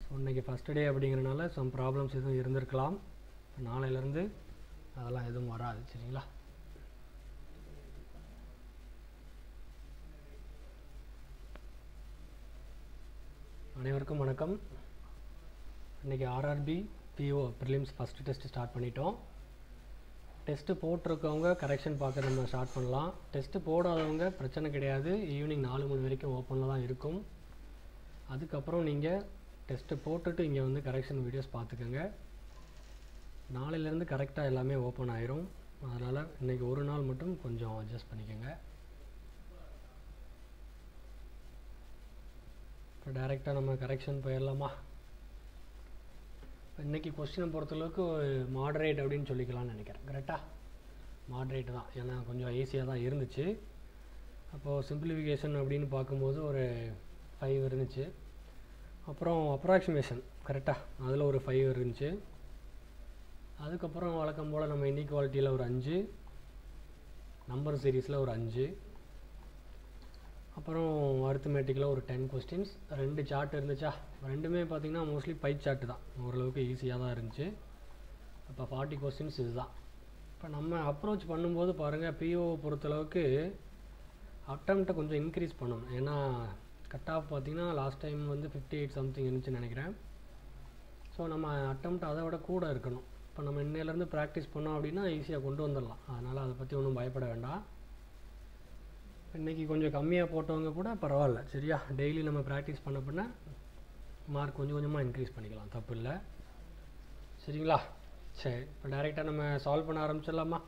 So இன்றைக்கி first day அப்படிங்கிறனால some problems எதுவும் இருந்திருக்கலாம் இப்போ நாளையிலேருந்து அதெல்லாம் எதுவும் வராது சரிங்களா அனைவருக்கும் வணக்கம் இன்றைக்கி RRB PO prelims first test start பண்ணிட்டோம் டெஸ்ட்டு போட்டிருக்கவங்க கரெக்ஷன் பார்க்க நம்ம ஸ்டார்ட் பண்ணலாம் டெஸ்ட்டு போடாதவங்க பிரச்சனை கிடையாது ஈவினிங் நாலு மணி வரைக்கும் ஓப்பனில் தான் இருக்கும் அதுக்கப்புறம் நீங்கள் டெஸ்ட்டு போட்டுட்டு இங்கே வந்து கரெக்ஷன் வீடியோஸ் பார்த்துக்கோங்க நாளையிலேருந்து கரெக்டாக எல்லாமே ஓப்பன் ஆயிரும் அதனால் இன்றைக்கி ஒரு நாள் மட்டும் கொஞ்சம் அட்ஜஸ்ட் பண்ணிக்கோங்க இப்போ டைரெக்டாக நம்ம கரெக்ஷன் போயிடலாமா இன்றைக்கி கொஸ்டினை பொறுத்தளவுக்கு மாடரேட் அப்படின்னு சொல்லிக்கலாம்னு நினைக்கிறேன் கரெக்டாக மாடரேட் தான் ஏன்னா கொஞ்சம் ஈஸியாக தான் இருந்துச்சு அப்போது சிம்பிளிஃபிகேஷன் அப்படின்னு பார்க்கும்போது ஒரு ஃபைவ் இருந்துச்சு அப்புறம் அப்ராக்சிமேஷன் கரெக்டாக அதில் ஒரு ஃபைவ் இருந்துச்சு அதுக்கப்புறம் வழக்கம் போல் நம்ம இன்இக்வாலிட்டியில் ஒரு அஞ்சு நம்பர் சீரீஸில் ஒரு அஞ்சு அப்புறம் அரித்மேட்டிக்கில் ஒரு டென் கொஸ்டின்ஸ் ரெண்டு சார்ட் இருந்துச்சா ரெண்டுமே பார்த்திங்கன்னா மோஸ்ட்லி பை சார்ட் தான் ஓரளவுக்கு ஈஸியாக தான் இருந்துச்சு அப்போ ஃபார்ட்டி கொஸ்டின்ஸ் இதுதான் இப்போ நம்ம அப்ரோச் பண்ணும்போது பாருங்கள் பிஓ பொறுத்தளவுக்கு அட்டம்ப்டை கொஞ்சம் இன்க்ரீஸ் பண்ணணும் ஏன்னா கட் ஆஃப் பார்த்திங்கன்னா லாஸ்ட் டைம் வந்து ஃபிஃப்டி எயிட் சம்திங் இருந்துச்சுன்னு நினைக்கிறேன் ஸோ நம்ம அட்டம்ப்ட் அதை விட கூட இருக்கணும் இப்போ நம்ம இன்னையிலேருந்து ப்ராக்டிஸ் பண்ணோம் அப்படின்னா ஈஸியாக கொண்டு வந்துடலாம் அதனால் அதை பற்றி ஒன்றும் பயப்பட வேண்டாம் இன்றைக்கி கொஞ்சம் கம்மியாக போட்டவங்க கூட பரவாயில்ல சரியா டெய்லி நம்ம ப்ராக்டிஸ் பண்ண பண்ண மார்க் கொஞ்சம் கொஞ்சமாக இன்க்ரீஸ் பண்ணிக்கலாம் தப்பு இல்லை சரிங்களா சரி இப்போ டைரெக்டாக நம்ம சால்வ் பண்ண ஆரம்பிச்சிடலாமா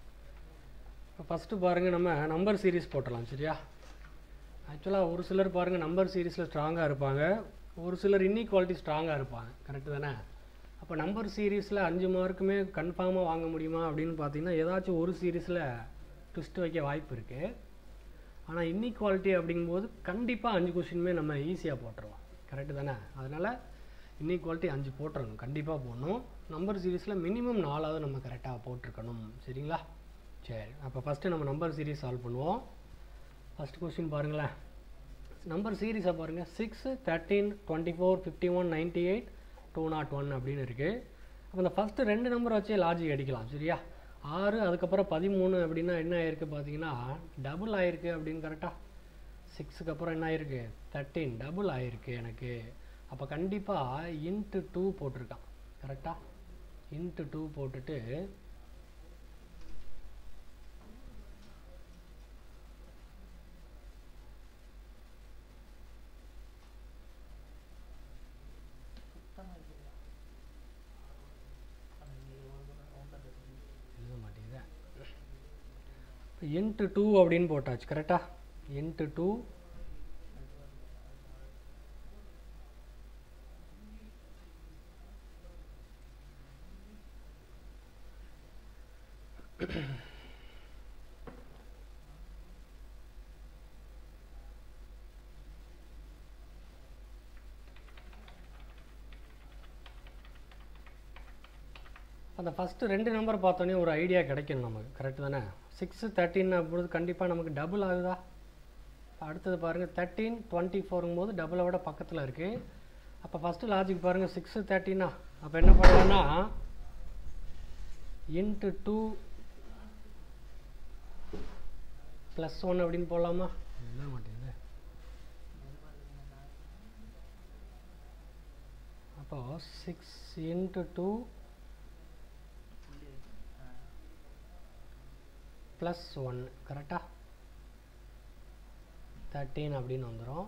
இப்போ ஃபஸ்ட்டு பாருங்கள் நம்ம நம்பர் சீரீஸ் போட்டுடலாம் சரியா ஆக்சுவலாக ஒரு சிலர் பாருங்கள் நம்பர் சீரீஸில் ஸ்ட்ராங்காக இருப்பாங்க ஒரு சிலர் இன்இக்வாலிட்டி ஸ்ட்ராங்காக இருப்பாங்க கரெக்டு தானே அப்போ நம்பர் சீரீஸில் அஞ்சு மார்க்குமே கன்ஃபார்மாக வாங்க முடியுமா அப்படின்னு பார்த்தீங்கன்னா ஏதாச்சும் ஒரு சீரீஸில் ட்விஸ்ட் வைக்க வாய்ப்பு இருக்குது ஆனால் இன்இக்வாலிட்டி அப்படிங்கும்போது கண்டிப்பாக அஞ்சு கொஷினுமே நம்ம ஈஸியாக போட்டுருவோம் கரெக்டு தானே அதனால் இன்இக்வாலிட்டி அஞ்சு போட்டுறணும் கண்டிப்பாக போடணும் நம்பர் சீரீஸில் மினிமம் நாலாவது நம்ம கரெக்டாக போட்டிருக்கணும் சரிங்களா சரி அப்போ ஃபஸ்ட்டு நம்ம நம்பர் சீரீஸ் சால்வ் பண்ணுவோம் ஃபஸ்ட் கொஸ்டின் பாருங்களேன் நம்பர் சீரீஸை பாருங்கள் six thirteen twenty four fifty one ninety eight two naught one அப்படின்னு இருக்குது அப்போ இந்த ஃபஸ்ட்டு ரெண்டு நம்பர் வச்சே லாஜிக் அடிக்கலாம் சரியா ஆறு அதுக்கப்புறம் பதிமூணு அப்படின்னா என்ன ஆயிருக்கு பார்த்தீங்கன்னா டபுள் ஆயிருக்கு அப்படின்னு கரெக்டாக சிக்ஸுக்கு அப்புறம் என்ன ஆயிருக்கு தேர்ட்டீன் டபுள் ஆயிருக்கு எனக்கு அப்போ கண்டிப்பாக இன்ட்டு டூ போட்டிருக்கான் கரெக்டாக இன்ட்டு டூ போட்டுட்டு எழுத மாட்டேங்குது இன்ட்டு டூ அப்படின்னு போட்டாச்சு கரெக்டா இன்ட்டு டூ அந்த ஃபஸ்ட்டு ரெண்டு நம்பர் பார்த்தோன்னே ஒரு ஐடியா கிடைக்கணும் நமக்கு கரெக்டு தானே சிக்ஸு தேர்ட்டின் அப்பொழுது கண்டிப்பாக நமக்கு டபுள் ஆகுதா அடுத்தது பாருங்கள் தேர்ட்டீன் டுவெண்ட்டி ஃபோருங்கும் போது டபுளை விட பக்கத்தில் இருக்குது அப்போ ஃபஸ்ட்டு லாஜிக் பாருங்கள் சிக்ஸு தேர்ட்டினா அப்போ என்ன பண்ணலான்னா இன்ட்டு டூ ப்ளஸ் ஒன் அப்படின்னு போடலாமா இல்லை மாட்டேங்குது அப்போ six into two plus one கரெக்டாக தேர்ட்டீன் அப்படின்னு வந்துடும்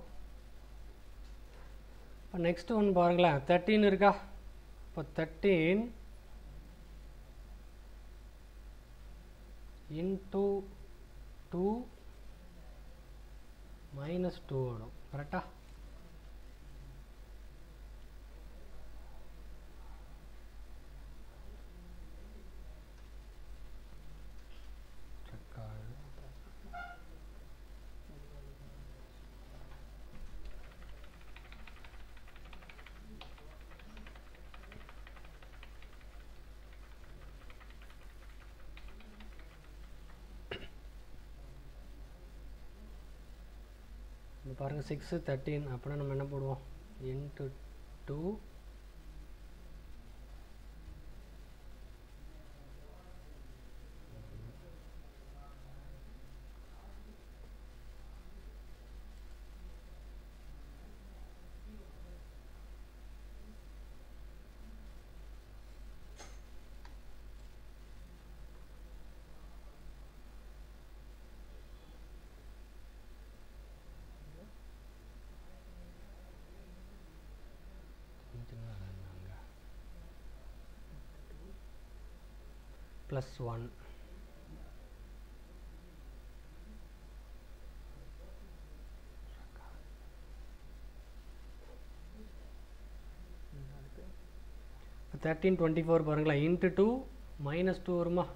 இப்போ நெக்ஸ்ட் ஒன் பாருங்களேன் தேர்ட்டீன் இருக்கா இப்போ thirteen into two minus two வரும் கரெக்டாக இப்போ பாருங்கள் சிக்ஸு தேர்ட்டீன் அப்படின்னா நம்ம என்ன போடுவோம் into two plus one thirteen twenty four பாருங்களேன் இன்ட்டு டூ மைனஸ் டூ வருமா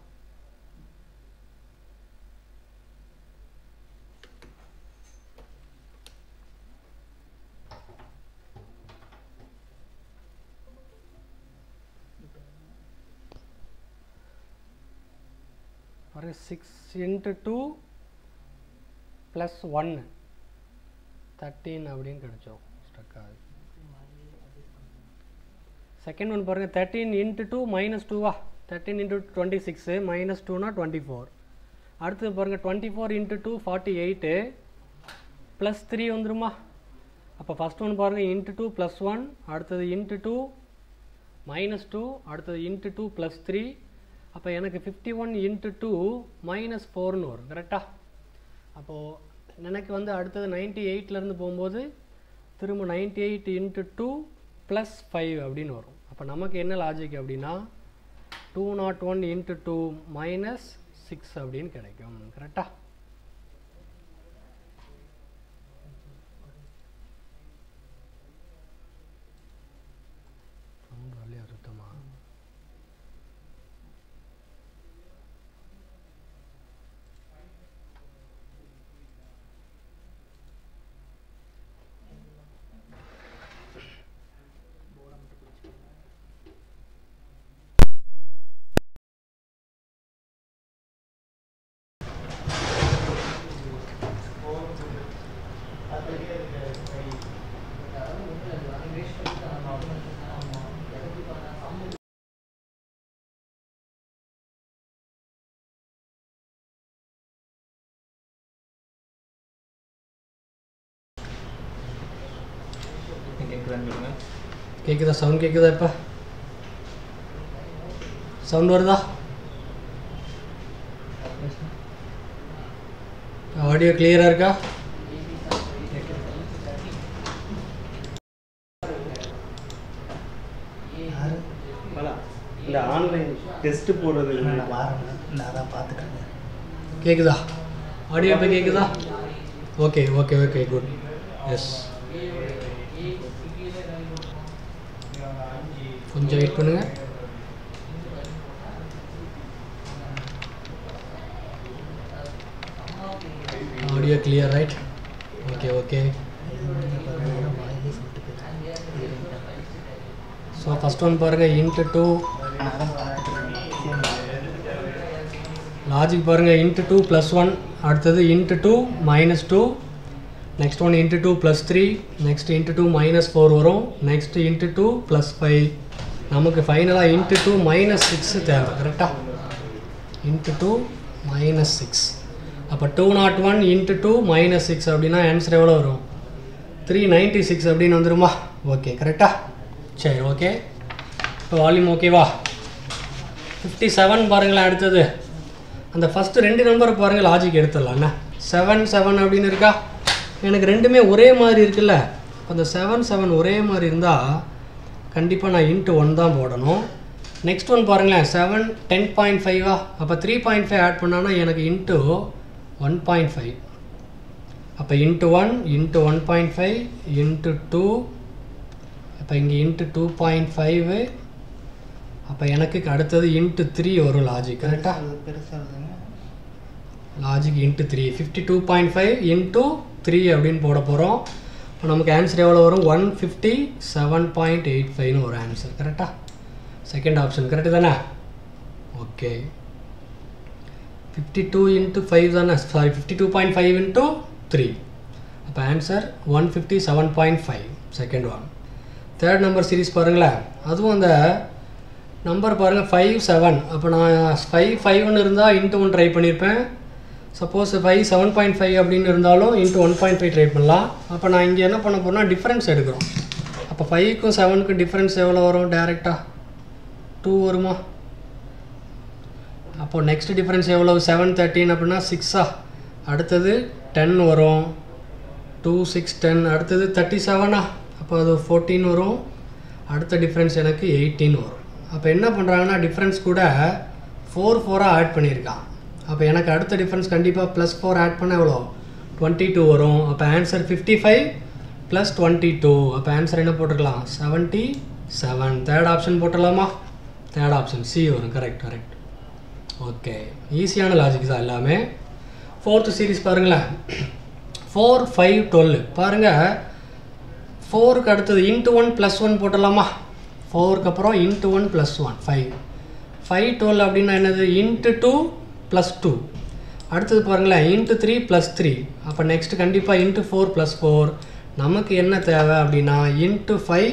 பாருங்க சிக்ஸ் இன்ட்டு டூ ப்ளஸ் ஒன்று தேர்ட்டீன் அப்படின்னு கிடச்சோம் ஸ்டக் ஆகுது செகண்ட் ஒன் பாருங்கள் தேர்ட்டீன் இன்ட்டு டூ மைனஸ் டூவா thirteen into twenty six minus டூனா டுவெண்ட்டி ஃபோர் அடுத்தது பாருங்கள் twenty four into two forty eight plus three வந்துருமா அப்போ ஃபஸ்ட் ஒன் பாருங்கள் இன்ட்டு டூ ப்ளஸ் ஒன் அடுத்தது இன்ட்டு டூ மைனஸ் டூ அடுத்தது இன்ட்டு டூ ப்ளஸ் த்ரீ அப்போ எனக்கு fifty one into two minus ஃபோர்னு வரும் கரெக்டாக அப்போது எனக்கு வந்து அடுத்தது நைன்ட்டி எயிட்லேருந்து போகும்போது திரும்ப ninety eight into two plus five அப்படின்னு வரும் அப்போ நமக்கு என்ன லாஜிக் அப்படின்னா two naught one into two minus six அப்படின்னு கிடைக்கும் கரெக்டாக சவுண்ட் வரலையா சுத்தமாக கேட்குதான்னு சொல்லுங்க கேட்குதா சவுண்ட் கேட்குதா இப்போ சவுண்ட் வருதா ஆடியோ கிளியராக இருக்கா பலா இந்த ஆன்லைன் டெஸ்ட் போடுறது வாரங்க அதான் பார்த்துக்கங்க கேட்குதா ஆடியோ இப்போ கேட்குதா okay okay okay good yes கொஞ்சம் வெயிட் பண்ணுங்க audio clear right okay okay வாயிலே சொல்லிட்டு போயிடுறேன் ஸோ ஃபஸ்ட் ஒன் பாருங்கள் இன்ட்டு டூ அதான் பார்த்துட்டு லாஜிக் பாருங்கள் இன்ட்டு டூ ப்ளஸ் ஒன் அடுத்தது into two minus two next one into two plus three next into two minus four வரும் next into two plus five நமக்கு ஃபைனலாக இன்ட்டு டூ மைனஸ் சிக்ஸ் தேவை கரெக்டாக into two minus six அப்போ two naught one into two minus six அப்படின்னா answer எவ்வளோ வரும் three ninety six அப்படின்னு வந்துருமா ஓகே கரெக்டாக சரி ஓகே இப்போ வால்யூம் ஓகேவா ஃபிஃப்டி செவன் பாருங்களேன் அடுத்தது அந்த ஃபஸ்ட்டு ரெண்டு நம்பரை பாருங்கள் லாஜிக் எடுத்துடலாண்ணா செவன் செவன் அப்படின்னு இருக்கா எனக்கு ரெண்டுமே ஒரே மாதிரி இருக்குல்ல அப்ப அந்த செவன் செவன் ஒரே மாதிரி இருந்தால் கண்டிப்பாக நான் இன்ட்டு ஒன் தான் போடணும் நெக்ஸ்ட் ஒன் பாருங்களேன் செவன் டென் பாயிண்ட் ஃபைவா அப்போ த்ரீ பாயிண்ட் ஃபைவ் ஆட் பண்ணான்னா எனக்கு இன்ட்டு ஒன் பாயிண்ட் ஃபைவ் அப்போ into one into one point five into two அப்போ இங்கே இன்ட்டு டூ பாயிண்ட் ஃபைவு அப்போ எனக்கு அடுத்தது இன்ட்டு த்ரீ வரும் லாஜிக் கரெக்டாக அது பெருசாக இருக்குங்க logic into three fifty two point five into three அப்படின்னு போட போகிறோம் இப்போ நமக்கு ஆன்சர் எவ்வளோ வரும் one fifty seven point eight ஃபைவ்னு ஒரு ஆன்சர் கரெக்டாக செகண்ட் ஆப்ஷன் கரெக்டு தானே okay fifty two into five தானே sorry fifty two point five into three அப்போ answer one fifty seven point five second one third number series பாருங்களேன் அதுவும் அந்த number பாருங்கள் ஃபைவ் செவன் அப்போ நான் ஃபைவ் ஃபைவ்னு இருந்தால் இன்ட்டு ஒன் ட்ரை பண்ணியிருப்பேன் suppose five seven point five அப்படின்னு இருந்தாலும் into one point five try பண்ணலாம் அப்போ நான் இங்கே என்ன பண்ண போகிறேன்னா டிஃப்ரென்ஸ் எடுக்கிறோம் அப்போ ஃபைவ்க்கும் செவனுக்கும் டிஃப்ரென்ஸ் எவ்வளோ வரும் டேரெக்டாக டூ வருமா அப்போ நெக்ஸ்ட் டிஃப்ரென்ஸ் எவ்வளோ செவன் தேர்ட்டின் அப்படின்னா சிக்ஸா அடுத்தது டென் வரும் டூ சிக்ஸ் டென் அடுத்தது தேர்ட்டி செவனா அப்போ அது ஃபோர்டீன் வரும் அடுத்த டிஃப்ரென்ஸ் எனக்கு எயிட்டீன் வரும் அப்போ என்ன பண்ணுறாங்கன்னா டிஃப்ரென்ஸ் கூட ஃபோர் ஃபோராக ஆட் பண்ணியிருக்கான் அப்போ எனக்கு அடுத்த டிஃப்ரென்ஸ் கண்டிப்பாக ப்ளஸ் ஃபோர் ஆட் பண்ண எவ்வளோ டுவெண்ட்டி டூ வரும் அப்போ answer fifty five plus twenty two அப்போ ஆன்சர் என்ன போட்டுக்கலாம் செவன்ட்டி செவன் தேர்ட் ஆப்ஷன் போட்டுடலாமா தேர்ட் ஆப்ஷன் சி வரும் கரெக்ட் கரெக்ட் ஓகே ஈஸியான லாஜிக் தான் எல்லாமே ஃபோர்த்து சீரிஸ் பாருங்களேன் ஃபோர் ஃபைவ் டுவெல் பாருங்கள் ஃபோருக்கு அடுத்தது இன்ட்டு ஒன் ப்ளஸ் ஒன் போட்டுடலாமா ஃபோருக்கு அப்புறம் into one plus one five five twelve அப்படின்னா என்னது இன்ட்டு டூ ப்ளஸ் டூ அடுத்தது பாருங்களேன் இன்ட்டு த்ரீ ப்ளஸ் த்ரீ அப்போ நெக்ஸ்ட் கண்டிப்பாக இன்ட்டு ஃபோர் ப்ளஸ் ஃபோர் நமக்கு என்ன தேவை அப்படின்னா இன்ட்டு ஃபைவ்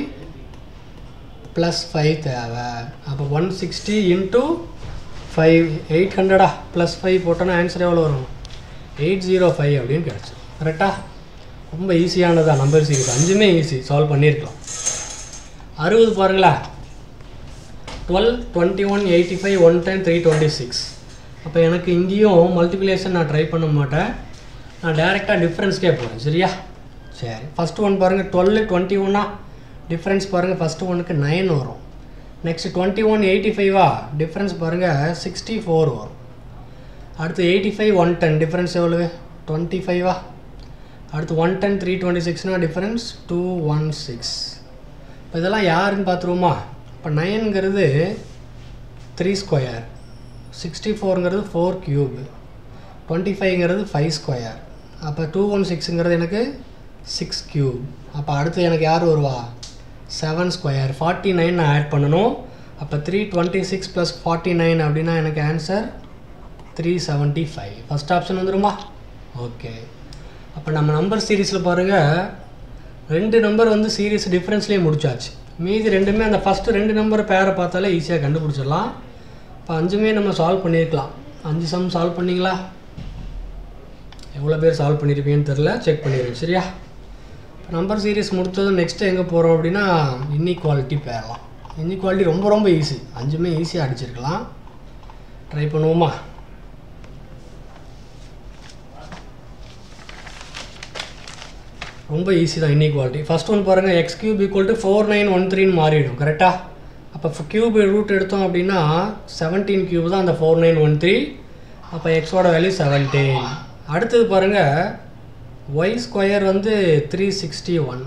ப்ளஸ் ஃபைவ் தேவை அப்போ one sixty into five eight ஹண்ட்ரடா ப்ளஸ் ஃபைவ் போட்டோன்னா ஆன்சர் எவ்வளோ வரும் எயிட் ஜீரோ ஃபைவ் அப்படின்னு கிடச்சி கரெக்டா ரொம்ப ஈஸியானதா நம்பர் சீரிஸ் அஞ்சுமே ஈஸி சால்வ் பண்ணியிருக்கலாம் அறுபது பாருங்களேன் twelve twenty one eighty five one ten three twenty six அப்போ எனக்கு இங்கேயும் மல்டிப்ளிகேஷன் நான் ட்ரை பண்ண மாட்டேன் நான் டேரெக்டாக டிஃப்ரென்ஸ்க்கே போகிறேன் சரியா சரி ஃபஸ்ட்டு ஒன் பாருங்கள் டுவெல் டுவெண்ட்டி ஒன்னா டிஃப்ரென்ஸ் பாருங்கள் ஃபஸ்ட்டு ஒனுக்கு நைன் வரும் நெக்ஸ்ட் டுவெண்ட்டி ஒன் எயிட்டி ஃபைவா டிஃப்ரென்ஸ் பாருங்கள் சிக்ஸ்டி ஃபோர் வரும் அடுத்து eighty five one ten difference எவ்வளவு டுவெண்ட்டி ஃபைவா அடுத்து ஒன் டென் த்ரீ டுவெண்ட்டி சிக்ஸ்னால் டிஃப்ரென்ஸ் டூ ஒன் சிக்ஸ் இப்போ இதெல்லாம் யாருன்னு பார்த்துருவோமா இப்போ நைன்ங்கிறது த்ரீ ஸ்கொயர் சிக்ஸ்டி ஃபோருங்கிறது ஃபோர் க்யூப் டுவெண்ட்டி ஃபைவ்ங்கிறது ஃபைவ் ஸ்கொயர் அப்போ டூ ஒன் சிக்ஸுங்கிறது எனக்கு சிக்ஸ் க்யூப் அப்போ அடுத்து எனக்கு யார் வருவா செவன் ஸ்கொயர் ஃபார்ட்டி நைன் நான் ஆட் பண்ணணும் அப்போ three twenty six plus forty nine அப்படின்னா எனக்கு answer three seventy five first option வந்துருமா ஓகே அப்போ நம்ம நம்பர் சீரீஸில் பாருங்கள் ரெண்டு நம்பர் வந்து சீரீஸ் டிஃப்ரென்ஸ்லேயே முடிச்சாச்சு மீதி ரெண்டுமே அந்த ஃபஸ்ட்டு ரெண்டு நம்பர் பேரை பார்த்தாலே ஈஸியாக கண்டுபிடிச்சிடலாம் இப்போ அஞ்சுமே நம்ம சால்வ் பண்ணியிருக்கலாம் அஞ்சு சம் சால்வ் பண்ணிங்களா எவ்வளோ பேர் சால்வ் பண்ணியிருப்பீங்கன்னு தெரில செக் பண்ணிடுங்க சரியா நம்பர் சீரிஸ் முடித்ததும் நெக்ஸ்ட்டு எங்கே போகிறோம் அப்படின்னா இன்இக்வாலிட்டி பேரலாம் இன்இக்வாலிட்டி ரொம்ப ரொம்ப ஈஸி அஞ்சுமே ஈஸியாக அடிச்சிருக்கலாம் ட்ரை பண்ணுவோமா ரொம்ப ஈஸி தான் இன்இக்வாலிட்டி ஃபஸ்ட் ஒன் பாருங்கள் x cube equal to four nine one த்ரீன்னு மாறிடும் கரெக்டாக அப்போ கியூப் ரூட் எடுத்தோம் அப்படின்னா செவன்டீன் கியூப் தான் அந்த ஃபோர் நைன் ஒன் த்ரீ அப்போ எக்ஸோட வேல்யூ செவன்டீன் அடுத்தது பாருங்கள் ஒய் ஸ்கொயர் வந்து த்ரீ சிக்ஸ்டி ஒன்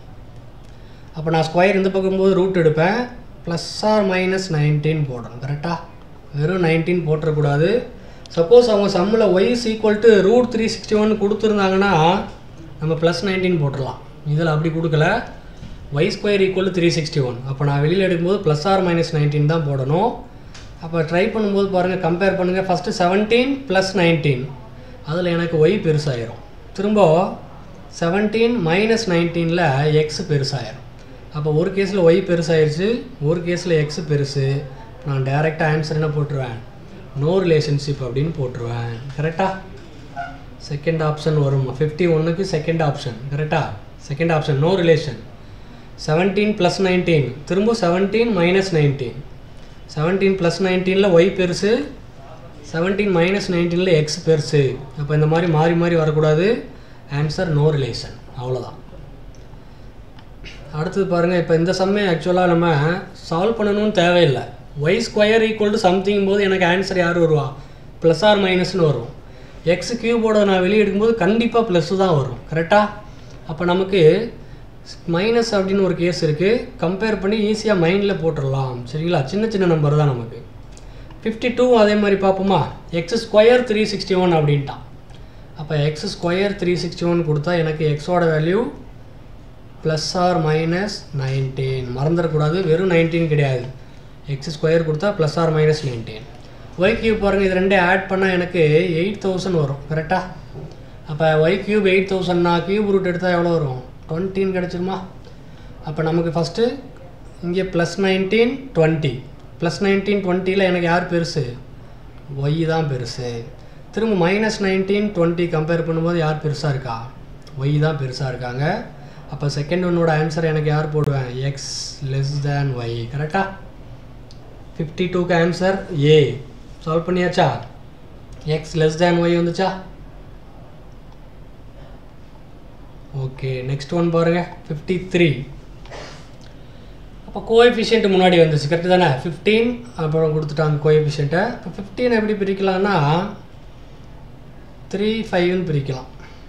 அப்போ நான் ஸ்கொயர் இந்த பக்கம் போது ரூட் எடுப்பேன் ப்ளஸ் ஆர் மைனஸ் நைன்டீன் போடணும் கரெக்டாக வெறும் நைன்டீன் போட்டுறக்கூடாது சப்போஸ் அவங்க சம்மில் y is equal to root three sixty one கொடுத்துருந்தாங்கன்னா நம்ம ப்ளஸ் நைன்டீன் போட்டுடலாம் இதில் அப்படி கொடுக்கல y square equal three sixty one அப்போ நான் வெளியில் எடுக்கும்போது ப்ளஸ் ஆர் மைனஸ் நைன்டீன் தான் போடணும் அப்போ ட்ரை பண்ணும்போது பாருங்கள் கம்பேர் பண்ணுங்கள் ஃபஸ்ட்டு செவன்டீன் ப்ளஸ் நைன்டீன் அதில் எனக்கு ஒய் பெருசாயிரும் திரும்ப செவன்டீன் மைனஸ் நைன்டீனில் எக்ஸ் பெருசாயிரும் அப்போ ஒரு கேஸில் ஒய் பெருசாயிருச்சு ஒரு கேஸில் எக்ஸ் பெருசு நான் டேரெக்டாக ஆன்சர் என்ன போட்டுருவேன் நோ ரிலேஷன்ஷிப் அப்படின்னு போட்டுருவேன் கரெக்டாக செகண்ட் ஆப்ஷன் வரும் ஃபிஃப்டி ஒன்றுக்கு செகண்ட் ஆப்ஷன் கரெக்டாக second option no relation seventeen plus nineteen திரும்ப seventeen minus nineteen seventeen plus நைன்டீனில் ஒய் பெருசு செவன்டீன் மைனஸ் நைன்டீனில் எக்ஸ் பெருசு அப்போ இந்த மாதிரி மாறி மாறி வரக்கூடாது ஆன்சர் நோ ரிலேஷன் அவ்வளோதான் அடுத்தது பாருங்கள் இப்போ இந்த சம்மே ஆக்சுவலாக நம்ம சால்வ் பண்ணணும்னு தேவையில்லை y square equal to something போது எனக்கு ஆன்சர் யார் வருவா ப்ளஸ் ஆர் மைனஸ்னு வரும் எக்ஸ் கியூபோட நான் வெளியே எடுக்கும்போது கண்டிப்பாக ப்ளஸ்ஸு தான் வரும் கரெக்டாக அப்போ நமக்கு மைனஸ் அப்படின்னு ஒரு கேஸ் இருக்குது கம்பேர் பண்ணி ஈஸியாக மைண்டில் போட்டுடலாம் சரிங்களா சின்ன சின்ன நம்பர் தான் நமக்கு ஃபிஃப்டி டூ அதே மாதிரி பார்ப்போமா x square three sixty one அப்படின்ட்டான் அப்போ x square three sixty one கொடுத்தா எனக்கு எக்ஸோட value plus or minus nineteen மறந்துடக்கூடாது வெறும் நைன்டீன் கிடையாது எக்ஸ் ஸ்கொயர் கொடுத்தா plus or minus nineteen y cube பாருங்கள் இது ரெண்டே ஆட் பண்ணால் எனக்கு எயிட் தௌசண்ட் வரும் கரெக்டாக அப்போ ஒய் கியூப் எயிட் தௌசண்ட்னா கியூப் ரூட் எடுத்தால் எவ்வளோ வரும் டுவெண்ட்டின்னு கிடச்சிருமா அப்போ நமக்கு ஃபஸ்ட்டு இங்கே plus nineteen twenty plus nineteen டுவெண்ட்டியில் எனக்கு யார் பெருசு ஒய் தான் பெருசு திரும்ப மைனஸ் நைன்டீன் டுவெண்ட்டி கம்பேர் பண்ணும்போது யார் பெருசாக இருக்கா ஒய் தான் பெருசாக இருக்காங்க அப்போ செகண்ட் ஒன்னோட ஆன்சர் எனக்கு யார் போடுவேன் எக்ஸ் லெஸ் தேன் ஒய் கரெக்டாக ஃபிஃப்டி டூக்கு ஆன்சர் ஏ சால்வ் பண்ணியாச்சா எக்ஸ் லெஸ் தேன் ஒய் வந்துச்சா ஓகே நெக்ஸ்ட் ஒன் பாருங்க ஃபிஃப்டி த்ரீ அப்போ கோஎஃபிஷியன்ட் முன்னாடி வந்துச்சு கரெக்டு தானே ஃபிஃப்டீன் அப்புறம் கொடுத்துட்டாங்க கோஎஃபிஷியண்ட்டை இப்போ ஃபிஃப்டீன் எப்படி பிரிக்கலாம்னா த்ரீ ஃபைவ்னு பிரிக்கலாம்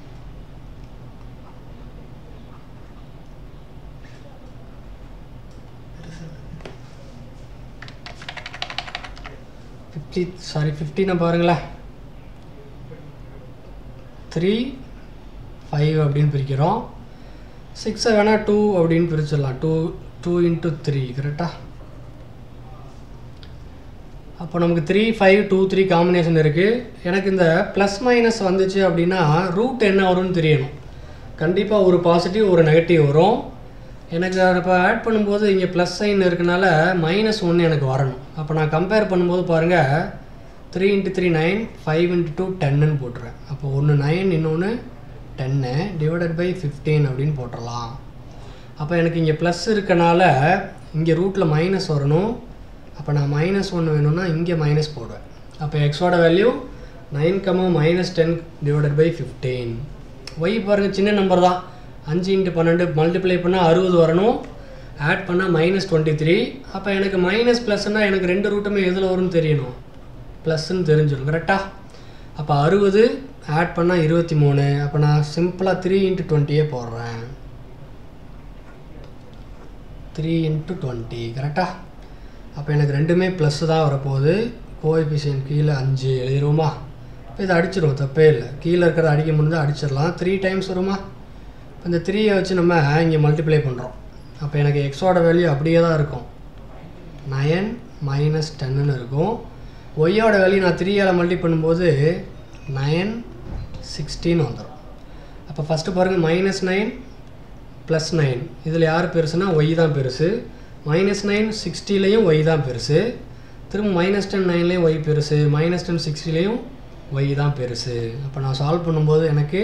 ஃபிஃப்டி சாரி ஃபிஃப்டீனை பாருங்களேன் த்ரீ ஃபைவ் அப்படின்னு பிரிக்கிறோம் சிக்ஸை வேணால் டூ அப்படின்னு பிரிச்சிடலாம் டூ டூ இன்ட்டு த்ரீ கரெக்டாக அப்போ நமக்கு three five two three combination இருக்குது எனக்கு இந்த ப்ளஸ் மைனஸ் வந்துச்சு அப்படின்னா ரூட் என்ன வரும்னு தெரியணும் கண்டிப்பாக ஒரு பாசிட்டிவ் ஒரு நெகட்டிவ் வரும் எனக்கு இப்போ ஆட் பண்ணும்போது இங்கே ப்ளஸ் சைன் இருக்கனால மைனஸ் ஒன்று எனக்கு வரணும் அப்போ நான் கம்பேர் பண்ணும்போது பாருங்கள் three into three nine five into two டென்னுன்னு போட்டுருவேன் அப்போ ஒன்று நைன் இன்னொன்று டென்னு டிவைடட் பை ஃபிஃப்டீன் அப்படின்னு போட்டுடலாம் அப்போ எனக்கு இங்கே ப்ளஸ் இருக்கனால இங்கே ரூட்டில் மைனஸ் வரணும் அப்போ நான் மைனஸ் ஒன்று வேணும்னா இங்கே மைனஸ் போடுவேன் அப்போ எக்ஸோட value nine comma minus ten divided by fifteen y பாருங்கள் சின்ன நம்பர் தான் அஞ்சு இன்ட்டு பன்னெண்டு மல்டிப்ளை பண்ணால் அறுபது வரணும் ஆட் பண்ணால் மைனஸ் டுவெண்ட்டி த்ரீ அப்போ எனக்கு மைனஸ் ப்ளஸ்னால் எனக்கு ரெண்டு ரூட்டுமே எதில் வரும்னு தெரியணும் ப்ளஸ்ன்னு தெரிஞ்சிடும் கரெக்டாக அப்போ அறுபது ஆட் பண்ணால் இருபத்தி மூணு அப்போ நான் சிம்பிளாக த்ரீ இன்ட்டு டுவெண்ட்டியே போடுறேன் த்ரீ இன்ட்டு டுவெண்ட்டி கரெக்டாக அப்போ எனக்கு ரெண்டுமே ப்ளஸ் தான் வரப்போகுது கோஎஃபிஷியன் கீழே அஞ்சு எழுதிருவோமா இப்போ இதை அடிச்சிடும் தப்பே இல்லை கீழே இருக்கிறத அடிக்க முடிஞ்சால் அடிச்சிடலாம் த்ரீ டைம்ஸ் வருமா இப்போ இந்த த்ரீயை வச்சு நம்ம இங்கே மல்டிப்ளை பண்ணுறோம் அப்போ எனக்கு எக்ஸோட வேல்யூ அப்படியே தான் இருக்கும் நயன் மைனஸ் டென்னு இருக்கும் ஒய்யோட வேல்யூ நான் த்ரீயால் மல்டி பண்ணும்போது நயன் சிக்ஸ்டீன் வந்துடும் அப்போ ஃபஸ்ட்டு பாருங்கள் மைனஸ் நைன் ப்ளஸ் நைன் இதில் யார் பெருசுனா ஒய் தான் பெருசு மைனஸ் நைன் சிக்ஸ்டிலையும் ஒய் தான் பெருசு திரும்ப மைனஸ் டென் நைன்லேயும் ஒய் பெருசு மைனஸ் டென் சிக்ஸ்டிலையும் ஒய் தான் பெருசு அப்போ நான் சால்வ் பண்ணும்போது எனக்கு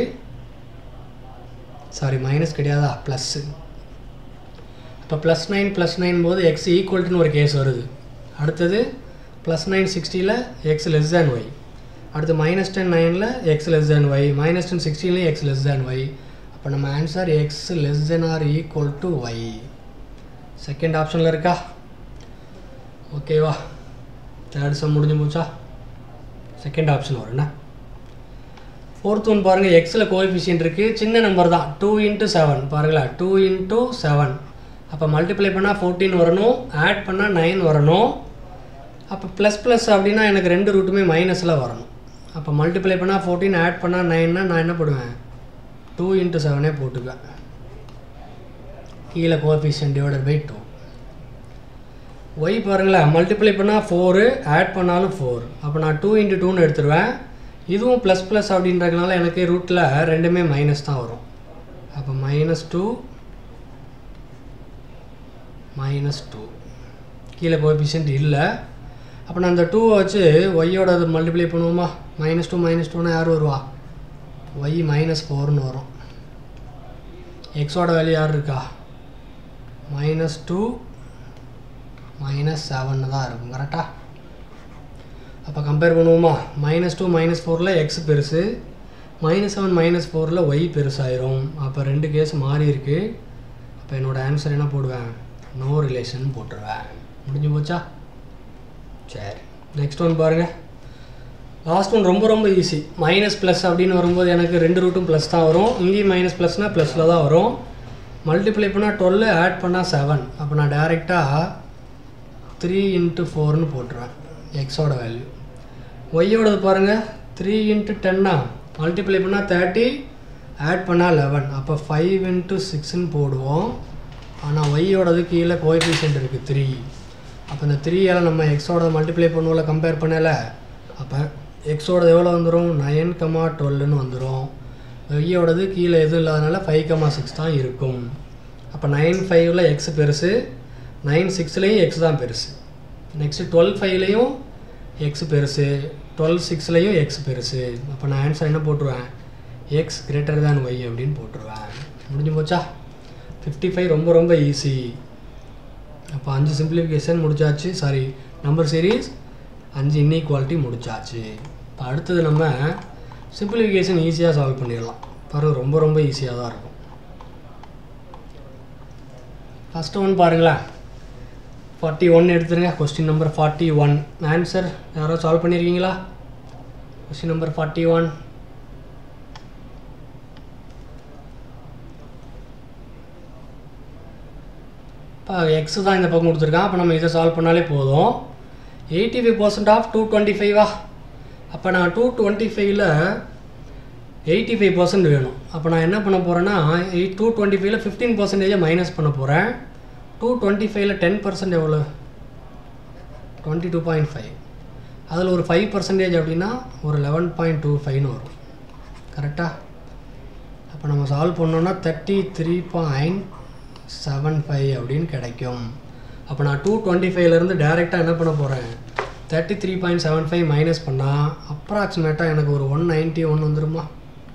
சாரி மைனஸ் கிடையாதா ப்ளஸ்ஸு இப்போ ப்ளஸ் நைன் ப்ளஸ் நைன் போது எக்ஸ் ஈக்குவல்ட்டுன்னு ஒரு கேஸ் வருது அடுத்தது ப்ளஸ் நைன் சிக்ஸ்டியில் எக்ஸ் லெஸ் தேன் ஒய் அடுத்து மைனஸ் டென் நைனில் x less than y minus ten சிக்ஸ்டீன்லேயும் எக்ஸ் லெஸ் தேன் ஒய் அப்போ நம்ம answer x less than or equal to y second ஆப்ஷனில் இருக்கா ஓகேவா தேர்ட் சம் முடிஞ்சு போச்சா செகண்ட் ஆப்ஷன் வரும்ண்ணா ஃபோர்த் ஒன் பாருங்கள் எக்ஸில் கோஎஃபிஷியன்ட் இருக்குது சின்ன நம்பர் தான் டூ இன்ட்டு செவன் பாருங்களா டூ இன்ட்டு செவன் அப்போ மல்டிப்ளை பண்ணால் ஃபோர்டீன் வரணும் ஆட் பண்ணால் நைன் வரணும் அப்போ ப்ளஸ் ப்ளஸ் அப்படின்னா எனக்கு ரெண்டு ரூட்டுமே மைனஸில் வரணும் அப்போ மல்டிப்ளை பண்ணால் ஃபோர்டீன் ஆட் பண்ணால் நைன்னா நான் என்ன பண்ணுவேன் டூ இன்ட்டு செவனே போட்டுக்குவேன் கீழே coefficient divided by two y பாருங்களேன் மல்டிப்ளை பண்ணால் ஃபோரு ஆட் பண்ணாலும் ஃபோர் அப்போ நான் டூ இன்ட்டு டூன்னு எடுத்துருவேன் இதுவும் ப்ளஸ் ப்ளஸ் அப்படின்றதுனால எனக்கு ரூட்டில் ரெண்டுமே மைனஸ் தான் வரும் அப்போ மைனஸ் டூ மைனஸ் டூ கீழே கோஎஃபிஷியன்ட் இல்லை அப்போ நான் அந்த டூவை வச்சு ஒய்யோட மல்டிப்ளை பண்ணுவோமா மைனஸ் டூ மைனஸ் டூனா யார் வருவா ஒய் மைனஸ் ஃபோர்னு வரும் எக்ஸோட வேல்யூ யார் இருக்கா மைனஸ் டூ மைனஸ் செவன் தான் இருக்கும் கரெக்டாக அப்போ கம்பேர் பண்ணுவோமா மைனஸ் டூ மைனஸ் ஃபோரில் எக்ஸ் பெருசு மைனஸ் செவன் மைனஸ் ஃபோரில் ஒய் பெருசாயிரும் அப்போ ரெண்டு கேஸ் மாறி இருக்கு அப்போ என்னோடய ஆன்சர் என்ன போடுவேன் நோ ரிலேஷன் போட்டுருவேன் முடிஞ்சு போச்சா சரி நெக்ஸ்ட் ஒன் பாருங்கள் லாஸ்ட் ஒன் ரொம்ப ரொம்ப ஈஸி மைனஸ் ப்ளஸ் அப்படின்னு வரும்போது எனக்கு ரெண்டு ரூட்டும் ப்ளஸ் தான் வரும் இங்கேயும் மைனஸ் ப்ளஸ்னால் ப்ளஸில் தான் வரும் மல்டிப்ளை பண்ணால் டுவெல் ஆட் பண்ணால் செவன் அப்போ நான் டேரெக்டாக த்ரீ இன்ட்டு ஃபோர்னு போட்டுருவேன் எக்ஸோட வேல்யூ ஒய்யோடது பாருங்கள் த்ரீ இன்ட்டு டென்னா மல்டிப்ளை பண்ணால் தேர்ட்டி ஆட் பண்ணால் லெவன் அப்போ ஃபைவ் இன்ட்டு சிக்ஸ்ன்னு போடுவோம் ஆனால் ஒய்யோடது கீழே கோஎஃபிஷியன்ட் இருக்குது த்ரீ அப்போ இந்த த்ரீயால் நம்ம எக்ஸோட மல்டிப்ளை பண்ணுவோம்ல கம்பேர் பண்ணல அப்போ எக்ஸோடது எவ்வளோ வந்துடும் நயன் கமா டுவெல்னு வந்துடும் ஒய்யோடது கீழே எதுவும் இல்லாதனால ஃபைவ் கமா சிக்ஸ் தான் இருக்கும் அப்போ நைன் ஃபைவ்ல எக்ஸ் பெருசு நைன் சிக்ஸ்லேயும் எக்ஸ் தான் பெருசு நெக்ஸ்ட்டு டுவெல் ஃபைவ்லேயும் எக்ஸ் பெருசு டுவெல் சிக்ஸ்லேயும் எக்ஸ் பெருசு அப்போ நான் ஆன்சர் என்ன போட்டுருவேன் எக்ஸ் கிரேட்டர் தேன் ஒய் அப்படின்னு போட்டுருவேன் முடிஞ்சு போச்சா ஃபிஃப்டி ஃபைவ் ரொம்ப ரொம்ப ஈஸி அப்போ அஞ்சு சிம்பிளிஃபிகேஷன் முடிச்சாச்சு சாரி நம்பர் சீரீஸ் அஞ்சு இன்இக்வாலிட்டி முடிச்சாச்சு இப்போ அடுத்தது நம்ம சிம்பிளிஃபிகேஷன் ஈஸியாக சால்வ் பண்ணிடலாம் பாருங்க ரொம்ப ரொம்ப ஈஸியாக தான் இருக்கும் ஃபஸ்ட்டு ஒன் பாருங்களேன் ஃபார்ட்டி ஒன் எடுத்துருங்க question number forty one answer யாரோ சால்வ் பண்ணியிருக்கீங்களா கொஸ்டின் நம்பர் ஃபார்ட்டி ஒன் இப்போ எக்ஸ் தான் இந்த பக்கம் கொடுத்துருக்கான் அப்போ நம்ம இதை சால்வ் பண்ணாலே போதும் eighty five percent of two twenty ஃபைவா அப்போ நான் டூ டுவெண்ட்டி ஃபைவ்ல எயிட்டி ஃபைவ் பர்சன்ட் வேணும் அப்போ நான் என்ன பண்ண போகிறேன்னா எயிட் டூ டுவெண்ட்டி ஃபைவ்ல ஃபிஃப்டீன் பர்சன்டேஜை மைனஸ் பண்ண போகிறேன் டூ டுவெண்ட்டி ஃபைவ்ல டென் பர்சன்ட் எவ்வளோ டுவெண்ட்டி டூ பாயிண்ட் ஃபைவ் அதில் ஒரு ஃபைவ் பர்சன்டேஜ் அப்படின்னா ஒரு லெவன் பாயிண்ட் டூ ஃபைவ்னு வரும் கரெக்டாக அப்போ நம்ம சால்வ் பண்ணோன்னா thirty three point seven five அப்படின்னு கிடைக்கும் அப்போ நான் டூ டுவெண்ட்டி ஃபைவ்லேருந்து டேரெக்டாக என்ன பண்ண போகிறேன் thirty three point seven five minus பண்ணால் அப்ராக்சிமேட்டாக எனக்கு ஒரு ஒன் நைன்ட்டி ஒன் வந்துருமா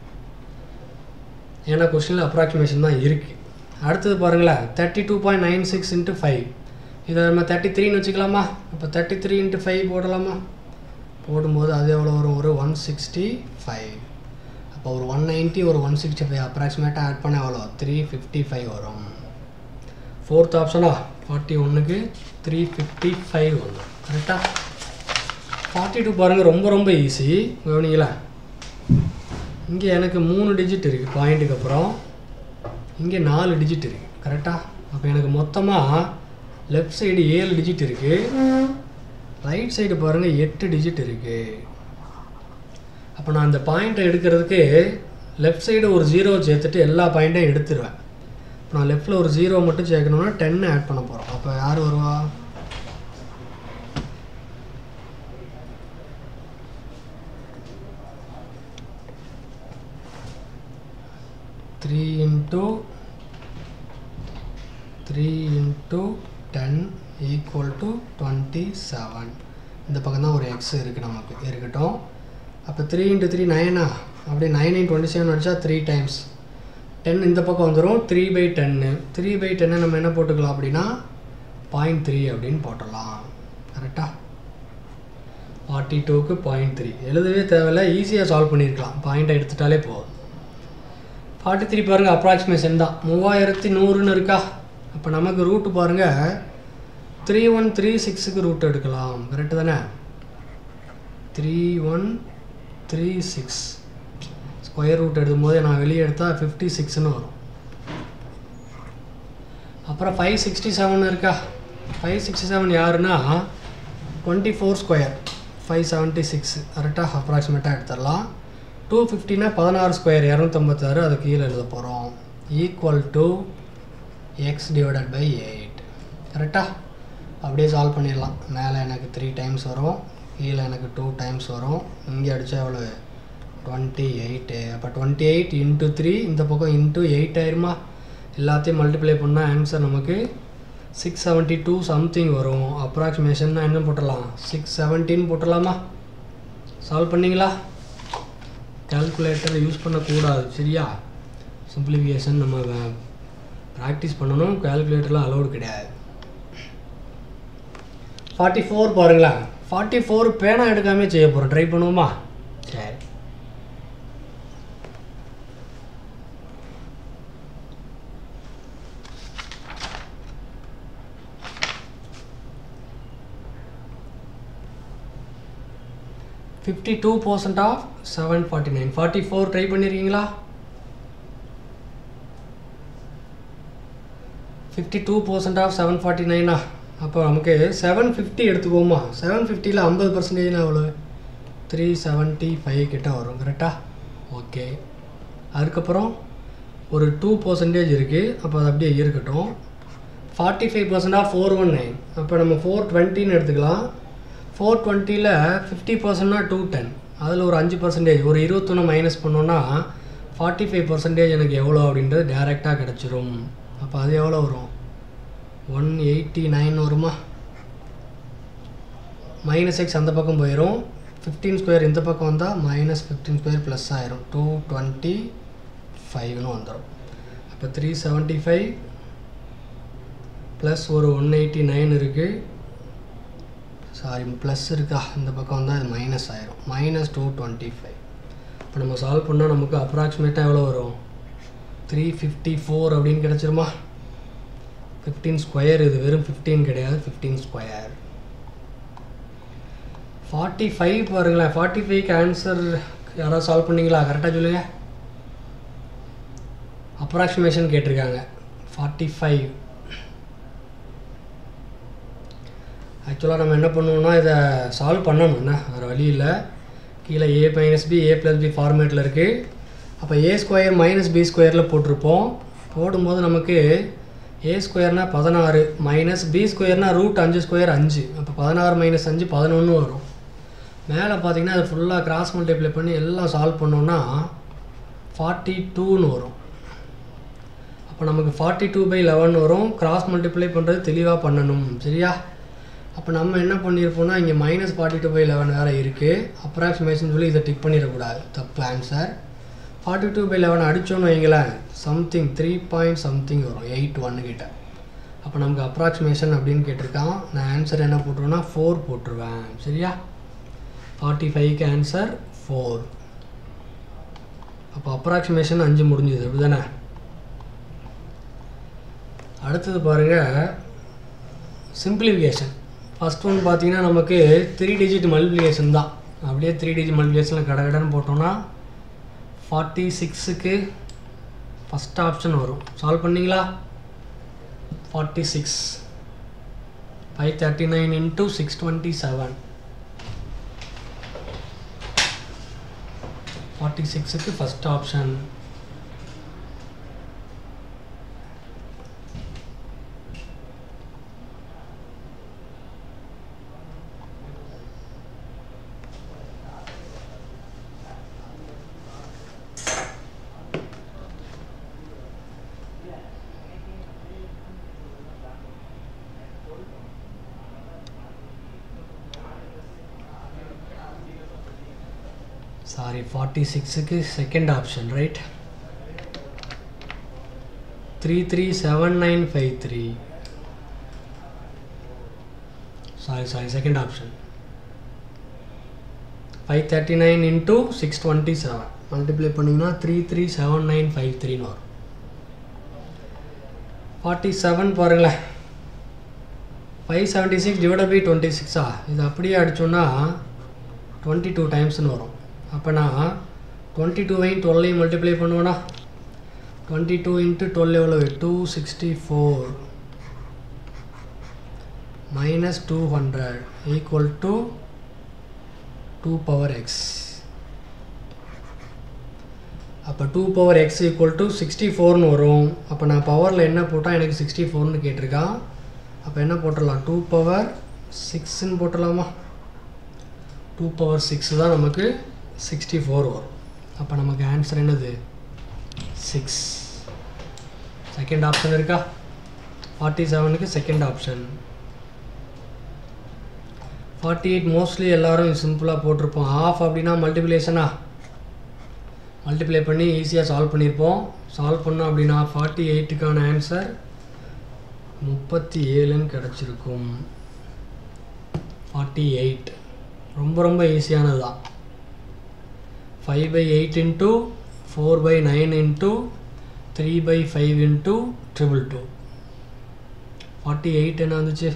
ஏன்னா கொஸ்டினில் அப்ராக்சிமேஷன் தான் இருக்குது அடுத்தது பாருங்களேன் thirty two point nine six into five இதை நம்ம தேர்ட்டி த்ரீன்னு வச்சுக்கலாமா அப்போ தேர்ட்டி த்ரீ இன்ட்டு ஃபைவ் போடலாமா போடும்போது அது எவ்வளோ வரும் ஒரு ஒன் சிக்ஸ்டி ஃபைவ் அப்போ ஒரு ஒன் நைன்ட்டி ஒரு ஒன் சிக்ஸ்டி ஃபைவ் அப்ராக்சிமேட்டாக ஆட் பண்ண எவ்வளோ த்ரீ ஃபிஃப்டி ஃபைவ் வரும் ஃபோர்த் ஆப்ஷனா ஃபார்ட்டி ஒன்றுக்கு த்ரீ ஃபிஃப்டி ஃபைவ் வரும் கரெக்டாக ஃபார்ட்டி டூ பாருங்கள் ரொம்ப ரொம்ப ஈஸி கவனிங்களா இங்கே எனக்கு மூணு டிஜிட் இருக்குது பாயிண்ட்டுக்கு அப்புறம் இங்கே நாலு டிஜிட் இருக்குது கரெக்டாக அப்போ எனக்கு மொத்தமாக லெஃப்ட் சைடு ஏழு டிஜிட் இருக்குது ரைட் சைடு பாருங்கள் எட்டு டிஜிட் இருக்குது அப்போ நான் அந்த பாயிண்ட்டை எடுக்கிறதுக்கு லெஃப்ட் சைடு ஒரு ஜீரோ சேர்த்துட்டு எல்லா பாயிண்ட்டையும் எடுத்துருவேன் இப்போ நான் லெஃப்ட்டில் ஒரு ஜீரோ மட்டும் சேர்க்கணும்னா டென் ஆட் பண்ண போகிறோம் அப்போ யார் வருவா three into three into ten equal to twenty seven இந்த பக்கம் தான் ஒரு எக்ஸ் இருக்குது நமக்கு இருக்கட்டும் அப்போ த்ரீ இன்ட்டு த்ரீ நைனா அப்படியே நைன் நைன் டுவெண்ட்டி செவன் அடித்தா த்ரீ டைம்ஸ் டென் இந்த பக்கம் வந்துடும் த்ரீ பை டென்னு த்ரீ பை டென்னை நம்ம என்ன போட்டுக்கலாம் அப்படின்னா பாயிண்ட் த்ரீ அப்படின்னு போட்டுடலாம் கரெக்டாக ஃபார்ட்டி டூக்கு பாயிண்ட் த்ரீ எழுதவே தேவையில்ல ஈஸியாக சால்வ் பண்ணியிருக்கலாம் பாயிண்ட்டை எடுத்துட்டாலே போதும் ஃபார்ட்டி த்ரீ பாருங்கள் அப்ராக்சிமேஷன் தான் மூவாயிரத்தி நூறுன்னு இருக்கா அப்போ நமக்கு ரூட்டு பாருங்கள் த்ரீ ஒன் த்ரீ சிக்ஸுக்கு ரூட் எடுக்கலாம் கரெக்டு தானே three one three six square root எடுக்கும்போது நான் வெளியே எடுத்தால் ஃபிஃப்டி சிக்ஸ்னு வரும் அப்புறம் ஃபைவ் சிக்ஸ்டி செவன் இருக்கா ஃபைவ் சிக்ஸ்டி செவன் யாருன்னா twenty four square five seventy six கரெக்டாக அப்ராக்சிமேட்டாக எடுத்துடலாம் டூ ஃபிஃப்டினா பதினாறு ஸ்கொயர் இரநூத்தம்பத்தாறு அது கீழே எழுத போகிறோம் equal to x divided by eight கரெக்டாக அப்படியே சால்வ் பண்ணிடலாம் மேலே எனக்கு த்ரீ டைம்ஸ் வரும் கீழே எனக்கு டூ டைம்ஸ் வரும் இங்கே அடித்தா எவ்வளோ டுவெண்ட்டி எயிட்டு அப்போ டுவெண்ட்டி எயிட் இன்ட்டு த்ரீ இந்த பக்கம் இன்ட்டு எயிட் ஆயிருமா எல்லாத்தையும் மல்டிப்ளை பண்ணால் ஆன்சர் நமக்கு சிக்ஸ் செவன்ட்டி டூ சம்திங் வரும் அப்ராக்சிமேஷன் என்ன போட்டுடலாம் சிக்ஸ் செவன்ட்டின்னு போட்டுடலாமா சால்வ் பண்ணிங்களா கால்குலேட்டர் யூஸ் பண்ணக்கூடாது சரியா சிம்பிளிஃபிகேஷன் நம்ம ப்ராக்டிஸ் பண்ணணும் கால்குலேட்டர்லாம் அலௌடு கிடையாது ஃபார்ட்டி ஃபோர் பாருங்களேன் ஃபார்ட்டி ஃபோர் பேனா எடுக்காமே செய்ய போகிறோம் ட்ரை பண்ணுவோமா சரி fifty two percent of seven forty nine forty four try பண்ணியிருக்கீங்களா fifty two percent of seven forty நைனா அப்போ நமக்கு செவன் ஃபிஃப்டி எடுத்துக்குவோமா செவன் ஃபிஃப்டியில் ஐம்பது பர்சன்டேஜ்னா எவ்வளோ த்ரீ செவன்ட்டி ஃபைவ் கிட்ட வரும் கரெக்டாக ஓகே அதுக்கப்புறம் ஒரு டூ பர்சன்டேஜ் இருக்குது அப்போ அது அப்படியே இருக்கட்டும் forty five percent of four one nine அப்போ நம்ம ஃபோர் டுவெண்ட்டின்னு எடுத்துக்கலாம் ஃபோர் டுவெண்ட்டியில் ஃபிஃப்டி பர்சன்ட்னா டூ டென் அதில் ஒரு அஞ்சு பர்சன்டேஜ் ஒரு இருபத்தொன்று மைனஸ் பண்ணோன்னா ஃபார்ட்டி ஃபைவ் பர்சன்டேஜ் எனக்கு எவ்வளோ அப்படின்றது டேரெக்டாக கிடச்சிரும் அப்போ அது எவ்வளோ வரும் ஒன் எயிட்டி நைன் வருமா மைனஸ் எக்ஸ் அந்த பக்கம் போயிடும் ஃபிஃப்டீன் ஸ்கொயர் இந்த பக்கம் வந்தால் மைனஸ் ஃபிஃப்டீன் ஸ்கொயர் ப்ளஸ் ஆயிரும் டூ டுவெண்ட்டி ஃபைவ்னு வந்துடும் அப்போ த்ரீ செவன்ட்டி ஃபைவ் ப்ளஸ் ஒரு ஒன் எயிட்டி நைன் இருக்குது சாரி ப்ளஸ் இருக்கா இந்த பக்கம் வந்தால் அது மைனஸ் ஆயிரும் மைனஸ் டூ டுவெண்ட்டி ஃபைவ் இப்போ நம்ம சால்வ் பண்ணால் நமக்கு அப்ராக்சிமேட்டாக எவ்வளோ வரும் த்ரீ ஃபிஃப்டி ஃபோர் அப்படின்னு கிடச்சிருமா ஃபிஃப்டீன் ஸ்கொயர் இது வெறும் ஃபிஃப்டீன் கிடையாது ஃபிஃப்டீன் ஸ்கொயர் ஃபார்ட்டி ஃபைவ் பாருங்களேன் ஃபார்ட்டி ஃபைவ்க்கு ஆன்சர் யாராவது சால்வ் பண்ணீங்களா கரெக்டாக சொல்லுங்கள் அப்ராக்சிமேஷன் கேட்டிருக்காங்க ஃபார்ட்டி ஃபைவ் ஆக்சுவலாக நம்ம என்ன பண்ணுவோம்னா இதை சால்வ் பண்ணணும் என்ன வேறு வழி இல்லை கீழே a minus b a plus b ஃபார்மேட்டில் இருக்குது அப்போ ஏ ஸ்கொயர் மைனஸ் பி ஸ்கொயரில் போட்டிருப்போம் போடும்போது நமக்கு ஏ ஸ்கொயர்னால் பதினாறு மைனஸ் பி ஸ்கொயர்னால் ரூட் அஞ்சு ஸ்கொயர் அஞ்சு அப்போ பதினாறு மைனஸ் அஞ்சு பதினொன்று வரும் மேலே பார்த்தீங்கன்னா அது ஃபுல்லாக கிராஸ் மல்டிப்ளை பண்ணி எல்லாம் சால்வ் பண்ணோன்னா ஃபார்ட்டி டூன்னு வரும் அப்போ நமக்கு ஃபார்ட்டி டூ பை லெவன் வரும் கிராஸ் மல்டிப்ளை பண்ணுறது தெளிவாக பண்ணணும் சரியா அப்போ நம்ம என்ன பண்ணியிருப்போம்னா இங்கே minus forty two by eleven வேறு இருக்குது அப்ராக்சிமேஷன் சொல்லி இதை டிக் பண்ணிடக்கூடாது தப்பு answer forty two by eleven அடித்தோன்னு வைங்களேன் சம்திங் த்ரீ பாயிண்ட் சம்திங் வரும் எயிட் ஒன்று கிட்ட அப்போ நமக்கு அப்ராக்சிமேஷன் அப்படின்னு கேட்டிருக்கான் நான் ஆன்சர் என்ன போட்டுருவேன்னா ஃபோர் போட்டுருவேன் சரியா ஃபார்ட்டி ஃபைவ்க்கு ஆன்சர் ஃபோர் அப்போ அப்ராக்சிமேஷன் அஞ்சு முடிஞ்சுது அப்படி தானே அடுத்தது பாருங்கள் சிம்பிளிஃபிகேஷன் ஃபஸ்ட் ஒன் பார்த்தீங்கன்னா நமக்கு த்ரீ டிஜிட் மல்டிப்ளிகேஷன் தான் அப்படியே த்ரீ டிஜிட் மல்டிப்ளிகேஷனில் கடை கடன் போட்டோம்னா ஃபார்ட்டி சிக்ஸுக்கு ஃபஸ்ட் ஆப்ஷன் வரும் சால்வ் பண்ணீங்களா forty six five thirty nine into six twenty seven forty சிக்ஸுக்கு ஃபஸ்ட் ஆப்ஷன் சாரி ஃபார்ட்டி சிக்ஸுக்கு second option right three three seven nine five three sorry sorry second option five thirty nine into six twenty seven multiply பண்ணிங்கன்னா three three seven nine five த்ரீன்னு வரும் forty seven பாருங்களேன் five seventy six divide by twenty சிக்ஸா இது அப்படியே அடித்தோன்னா twenty two டைம்ஸ்னு வரும் அப்போ நான் டுவெண்ட்டி டூவையும் டுவெல்லையும் மல்டிப்ளை பண்ணுவேன்னா டுவெண்ட்டி டூ இன்ட்டு டுவெல் எவ்வளோ two sixty four minus two hundred equal to two power x அப்போ two power x equal to sixty ஃபோர்னு வரும் அப்போ நான் பவரில் என்ன போட்டால் எனக்கு சிக்ஸ்டி ஃபோர்னு கேட்டிருக்கான் அப்போ என்ன போட்டுடலாம் டூ பவர் சிக்ஸ்ன்னு போட்டுடலாமா டூ பவர் சிக்ஸ் தான் நமக்கு சிக்ஸ்டி ஃபோர் வரும் அப்போ நமக்கு ஆன்சர் என்னது சிக்ஸ் செகண்ட் ஆப்ஷன் இருக்கா ஃபார்ட்டி செவனுக்கு second option forty eight mostly எல்லோரும் சிம்பிளாக போட்டிருப்போம் ஆஃப் அப்படின்னா மல்டிப்ளிகேஷனா மல்டிப்ளை பண்ணி ஈஸியாக சால்வ் பண்ணியிருப்போம் சால்வ் பண்ணோம் அப்படின்னா ஃபார்ட்டி எயிட்டுக்கான ஆன்சர் முப்பத்தி ஏழுன்னு கிடச்சிருக்கும் ஃபார்ட்டி எயிட் ரொம்ப ரொம்ப ஈஸியானது தான் five by eight into four by nine into three by five into triple two forty eight என்ன வந்துச்சு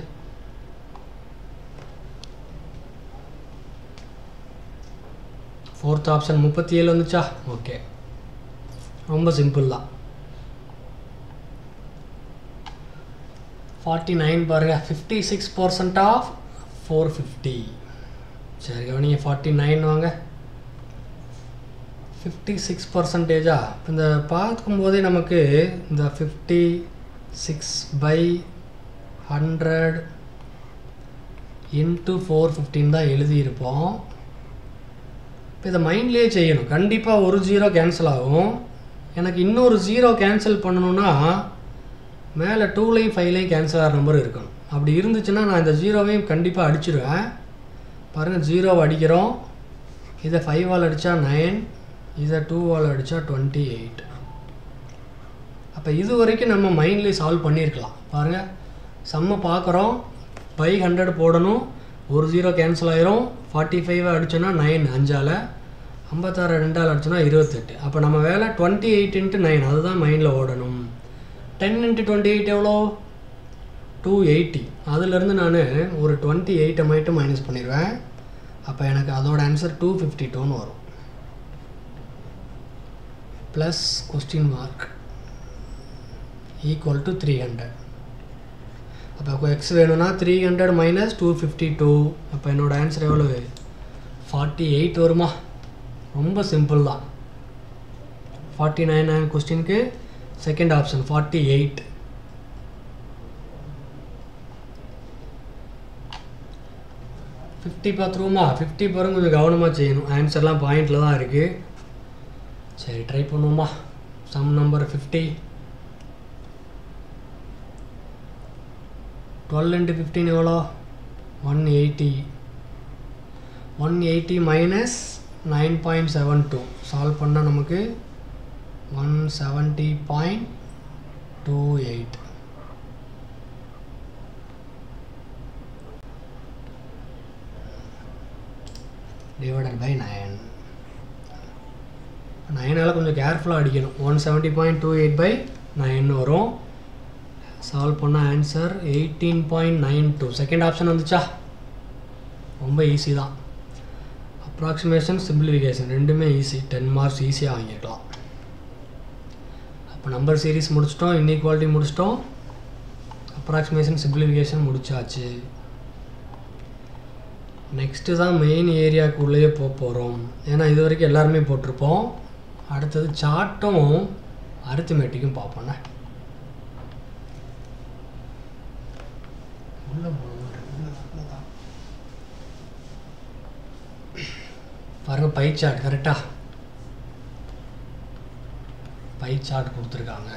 ஃபோர்த் ஆப்ஷன் முப்பத்தி ஏழு வந்துச்சா ஓகே ரொம்ப சிம்பிள் தான் ஃபார்ட்டி நைன் பாருங்கள் fifty six percent of four fifty சரி கவனிங்க ஃபார்ட்டி நைன் வாங்க ஃபிஃப்டி சிக்ஸ் பர்சன்டேஜா இந்த பார்க்கும்போதே நமக்கு இந்த fifty six by hundred into four fifty தான் எழுதியிருப்போம் இப்போ இதை மைண்ட்லேயே செய்யணும் கண்டிப்பாக ஒரு ஜீரோ கேன்சல் ஆகும் எனக்கு இன்னொரு ஜீரோ கேன்சல் பண்ணணுன்னா மேலே டூலையும் ஃபைவ்லையும் கேன்சல் ஆகிற நம்பர் இருக்கணும் அப்படி இருந்துச்சுன்னா நான் இந்த ஜீரோவையும் கண்டிப்பாக அடிச்சிடுவேன் பாருங்கள் ஜீரோவை அடிக்கிறோம் இதை ஃபைவால் அடித்தா நைன் இதை டூவால் அடித்தா டுவெண்ட்டி எயிட் அப்போ இது வரைக்கும் நம்ம மைண்ட்லேயே சால்வ் பண்ணியிருக்கலாம் பாருங்கள் செம்ம பார்க்குறோம் பை ஹண்ட்ரட் போடணும் ஒரு ஜீரோ கேன்சல் ஆயிரும் ஃபார்ட்டி ஃபைவ் அடிச்சோன்னா நைன் அஞ்சால் ஐம்பத்தாறு ரெண்டால் அடிச்சோன்னா இருபத்தெட்டு அப்போ நம்ம வேலை டுவெண்ட்டி எயிட் இன்ட்டு நைன் அதுதான் மைண்டில் ஓடணும் டென் இன்ட்டு டுவெண்ட்டி எயிட் எவ்வளோ டூ எயிட்டி அதுலேருந்து நான் ஒரு டுவெண்ட்டி எயிட்டை மட்டும் மைனஸ் பண்ணிடுவேன் அப்போ எனக்கு அதோட ஆன்சர் டூ ஃபிஃப்டி டூன்னு வரும் plus question mark equal to three hundred அப்போ எக்ஸ் வேணும்னா three hundred minus two fifty two அப்போ என்னோட ஆன்சர் எவ்வளவு ஃபார்ட்டி எயிட் வருமா ரொம்ப சிம்பிள் தான் ஃபார்ட்டி நைன் கொஸ்டினுக்கு second option forty eight fifty பார்த்துருவோமா ஃபிஃப்டி பாருங்க கொஞ்சம் கவனமாக செய்யணும் ஆன்சர்லாம் பாயிண்டில் தான் இருக்குது சரி ட்ரை பண்ணுவோமா sum number fifty twelve into fifteen எவ்வளோ one eighty one eighty minus nine point seven two solve பண்ணால் நமக்கு one seventy point two eight divided by nine நைனால் கொஞ்சம் கேர்ஃபுல்லாக அடிக்கணும் one seventy point two eight by nine வரும் solve பண்ண answer eighteen point nine two second option வந்துச்சா ரொம்ப ஈஸி தான் அப்ராக்சிமேஷன் சிம்பிளிஃபிகேஷன் ரெண்டுமே ஈஸி டென் மார்க்ஸ் ஈஸியாக வாங்கியிருக்கலாம் அப்போ நம்பர் சீரிஸ் முடிச்சிட்டோம் இன்இக்வாலிட்டி முடிச்சிட்டோம் அப்ராக்சிமேஷன் சிம்பிளிஃபிகேஷன் முடிச்சாச்சு நெக்ஸ்ட்டு தான் மெயின் ஏரியாவுக்குள்ளேயே போக போகிறோம் ஏன்னா இது வரைக்கும் எல்லாருமே போட்டிருப்போம் அடுத்தது சார்ட்டும் அரித்மெட்டிக்கும் பார்ப்போண்ணே உள்ள போகணும் அவ்வளோதான் பாருங்க பை சார்ட் கரெக்டா பை சார்ட் கொடுத்துருக்காங்க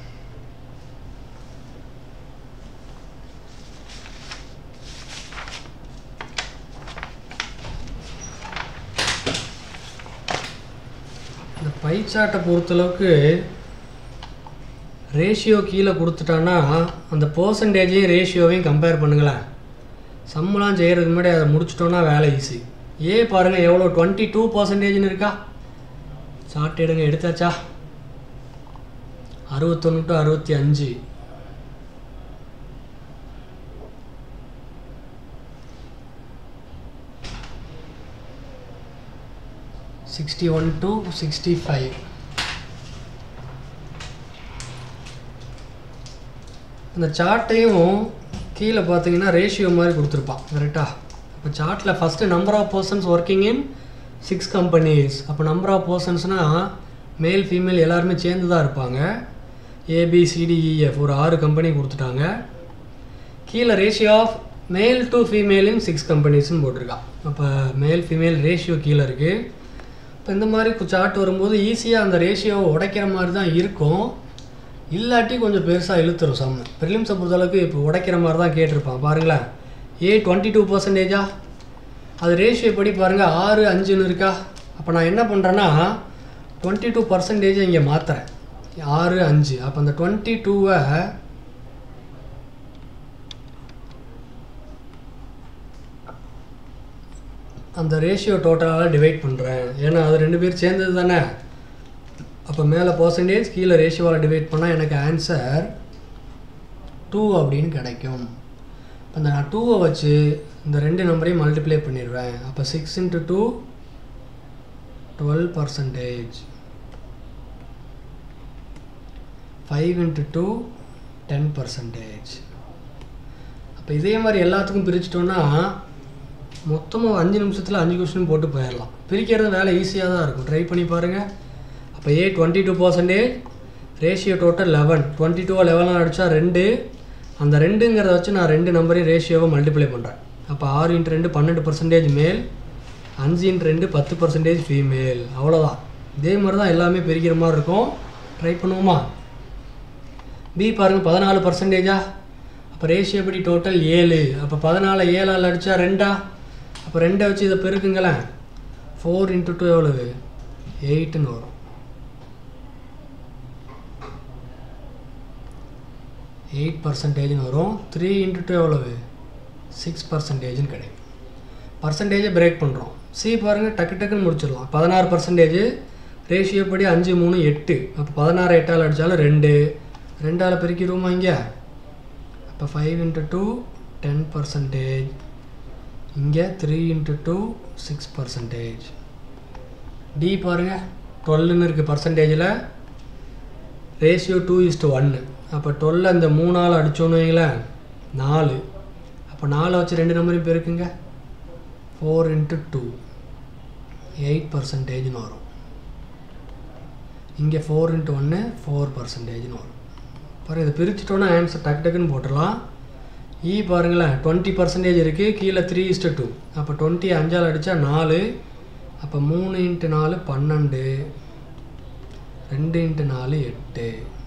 இந்த பை சார்ட்டை பொறுத்தளவுக்கு ரேஷியோ கீழே கொடுத்துட்டான்னா அந்த பர்சன்டேஜையும் ரேஷியோவையும் கம்பேர் பண்ணுங்களேன் சம்மெல்லாம் செய்கிறதுக்கு முன்னாடி அதை முடிச்சிட்டோன்னா வேலை ஈஸி ஏ பாருங்கள் எவ்வளோ டுவெண்ட்டி டூ பர்சன்டேஜ்னு இருக்கா சார்ட் எடுங்க எடுத்தாச்சா அறுபத்தொன்று டு அறுபத்தி அஞ்சு sixty one to sixty five இந்த சார்ட்டையும் கீழே பார்த்தீங்கன்னா ரேஷியோ மாதிரி கொடுத்துருப்பான் கரெக்டாக இப்போ சார்ட்டில் first number of persons working in six companies அப்போ நம்பர் ஆஃப் பர்சன்ஸ்னால் மேல் ஃபீமேல் எல்லாருமே சேர்ந்து தான் இருப்பாங்க ஏபிசிடிஇஎஃப் ஒரு ஆறு கம்பெனி கொடுத்துட்டாங்க கீழே ratio of male to female in six கம்பெனிஸ்னு போட்டிருக்கான் அப்போ மேல் ஃபீமேல் ரேஷியோ கீழே இருக்குது இப்போ இந்த மாதிரி சார்ட் வரும்போது ஈஸியாக அந்த ரேஷியோவை உடைக்கிற மாதிரி தான் இருக்கும் இல்லாட்டி கொஞ்சம் பெருசாக இழுத்துரும் சம் ப்ரிலிம்ஸை பொறுத்தளவுக்கு இப்போ உடைக்கிற மாதிரி தான் கேட்டிருப்பான் பாருங்களேன் ஏ டுவெண்ட்டி டூ பர்சன்டேஜா அது ரேஷியோ படி பாருங்கள் ஆறு அஞ்சுன்னு இருக்கா அப்போ நான் என்ன பண்ணுறேன்னா டுவெண்ட்டி டூ பர்சன்டேஜை இங்கே மாற்றுறேன் ஆறு அஞ்சு அப்போ அந்த டுவெண்ட்டி டூவை அந்த ரேஷியோ டோட்டலால் டிவைட் பண்ணுறேன் ஏன்னா அது ரெண்டு பேர் சேர்ந்தது தானே அப்போ மேலே பர்சன்டேஜ் கீழே ரேஷியோவால் டிவைட் பண்ணால் எனக்கு ஆன்சர் டூ அப்படின்னு கிடைக்கும் இப்போ இந்த நான் டூவை வச்சு இந்த ரெண்டு நம்பரையும் மல்டிப்ளை பண்ணிடுவேன் அப்போ six into two twelve percentage five into two ten percentage அப்போ இதே மாதிரி எல்லாத்துக்கும் பிரிச்சிட்டோன்னா மொத்தமாக அஞ்சு நிமிஷத்தில் அஞ்சு கொஸ்டின் போட்டு போயிடலாம் பிரிக்கிறது வேலை ஈஸியாக தான் இருக்கும் ட்ரை பண்ணி பாருங்கள் அப்போ A twenty two percentage ratio total eleven twenty டூவை லெவனில் அடித்தா ரெண்டு அந்த ரெண்டுங்கிறத வச்சு நான் ரெண்டு நம்பரையும் ரேஷியோவை மல்டிப்ளை பண்ணுறேன் அப்போ ஆறு இன்ட்டு ரெண்டு பன்னெண்டு பர்சன்டேஜ் மேல் அஞ்சு இன்ட்டு ரெண்டு பத்து பர்சன்டேஜ் ஃபீமேல் அவ்வளோதான் இதே மாதிரி தான் எல்லாமே பிரிக்கிற மாதிரி இருக்கும் ட்ரை பண்ணுவோமா பி பாருங்கள் பதினாலு பர்சன்டேஜா அப்போ ரேஷியோ படி டோட்டல் ஏழு அப்போ பதினாலு ஏழால் அடித்தா ரெண்டா அப்போ ரெண்டை வச்சு இதை பெருக்குங்களேன் ஃபோர் இன்ட்டு டூ எவ்வளவு எயிட்டுன்னு வரும் எயிட் பர்சன்டேஜ்னு வரும் த்ரீ இன்ட்டு டூ எவ்வளவு சிக்ஸ் பர்சன்டேஜ்னு கிடைக்கும் பர்சன்டேஜை பிரேக் பண்ணுறோம் சி பாருங்கள் டக்கு டக்குன்னு முடிச்சிடலாம் பதினாறு பர்சன்டேஜ் ரேஷியோ படி அஞ்சு மூணு எட்டு அப்போ பதினாறு எட்டால் அடித்தாலும் ரெண்டு ரெண்டால் பெருக்கிடுவோமா இங்கே அப்போ five into two ten percentage இங்கே three into two six percentage D பாருங்கள் டுவெல்னு இருக்குது பர்சன்டேஜில் ரேஷியோ டூ இஸ்ட்டு ஒன்று அப்போ டுவெல் அந்த மூணால் அடித்தோன்னு வைங்களேன் நாலு அப்போ நாலை வச்சு ரெண்டு நம்பரையும் பெருக்குங்க ஃபோர் இன்ட்டு டூ எயிட் பர்சன்டேஜ்னு வரும் இங்கே ஃபோர் இன்ட்டு ஒன்று ஃபோர் பர்சன்டேஜ்னு வரும் பாருங்கள் இதை பிரிச்சுட்டோன்னா ஆன்சர் டக்கு டக்குன்னு போட்டுடலாம் இ பாருங்களேன் டுவெண்ட்டி பர்சன்டேஜ் இருக்குது கீழே த்ரீ இஸ்ட்டு டூ அப்போ டுவெண்ட்டி அஞ்சால் அடித்தா நாலு அப்போ மூணு இன்ட்டு நாலு பன்னெண்டு ரெண்டு இன்ட்டு நாலு எட்டு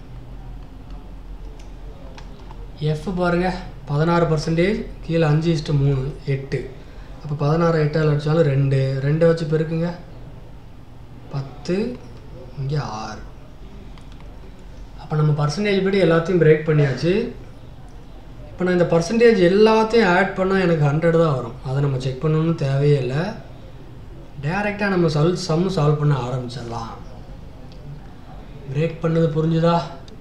எஃப் பாருங்கள் பதினாறு பர்சன்டேஜ் கீழே அஞ்சு இஸ்ட்டு மூணு எட்டு அப்போ பதினாறு எட்டால் அடித்தாலும் ரெண்டு ரெண்டை வச்சு பெருக்குங்க பத்து இங்கே ஆறு அப்போ நம்ம பர்சன்டேஜ் படி எல்லாத்தையும் பிரேக் பண்ணியாச்சு இப்போ நான் இந்த பர்சன்டேஜ் எல்லாத்தையும் ஆட் பண்ணால் எனக்கு ஹண்ட்ரட் தான் வரும் அதை நம்ம செக் பண்ணணும்னு தேவையே இல்லை டேரெக்டாக நம்ம சால் சம் சால்வ் பண்ண ஆரம்பிச்சிடலாம் பிரேக் பண்ணது புரிஞ்சுதா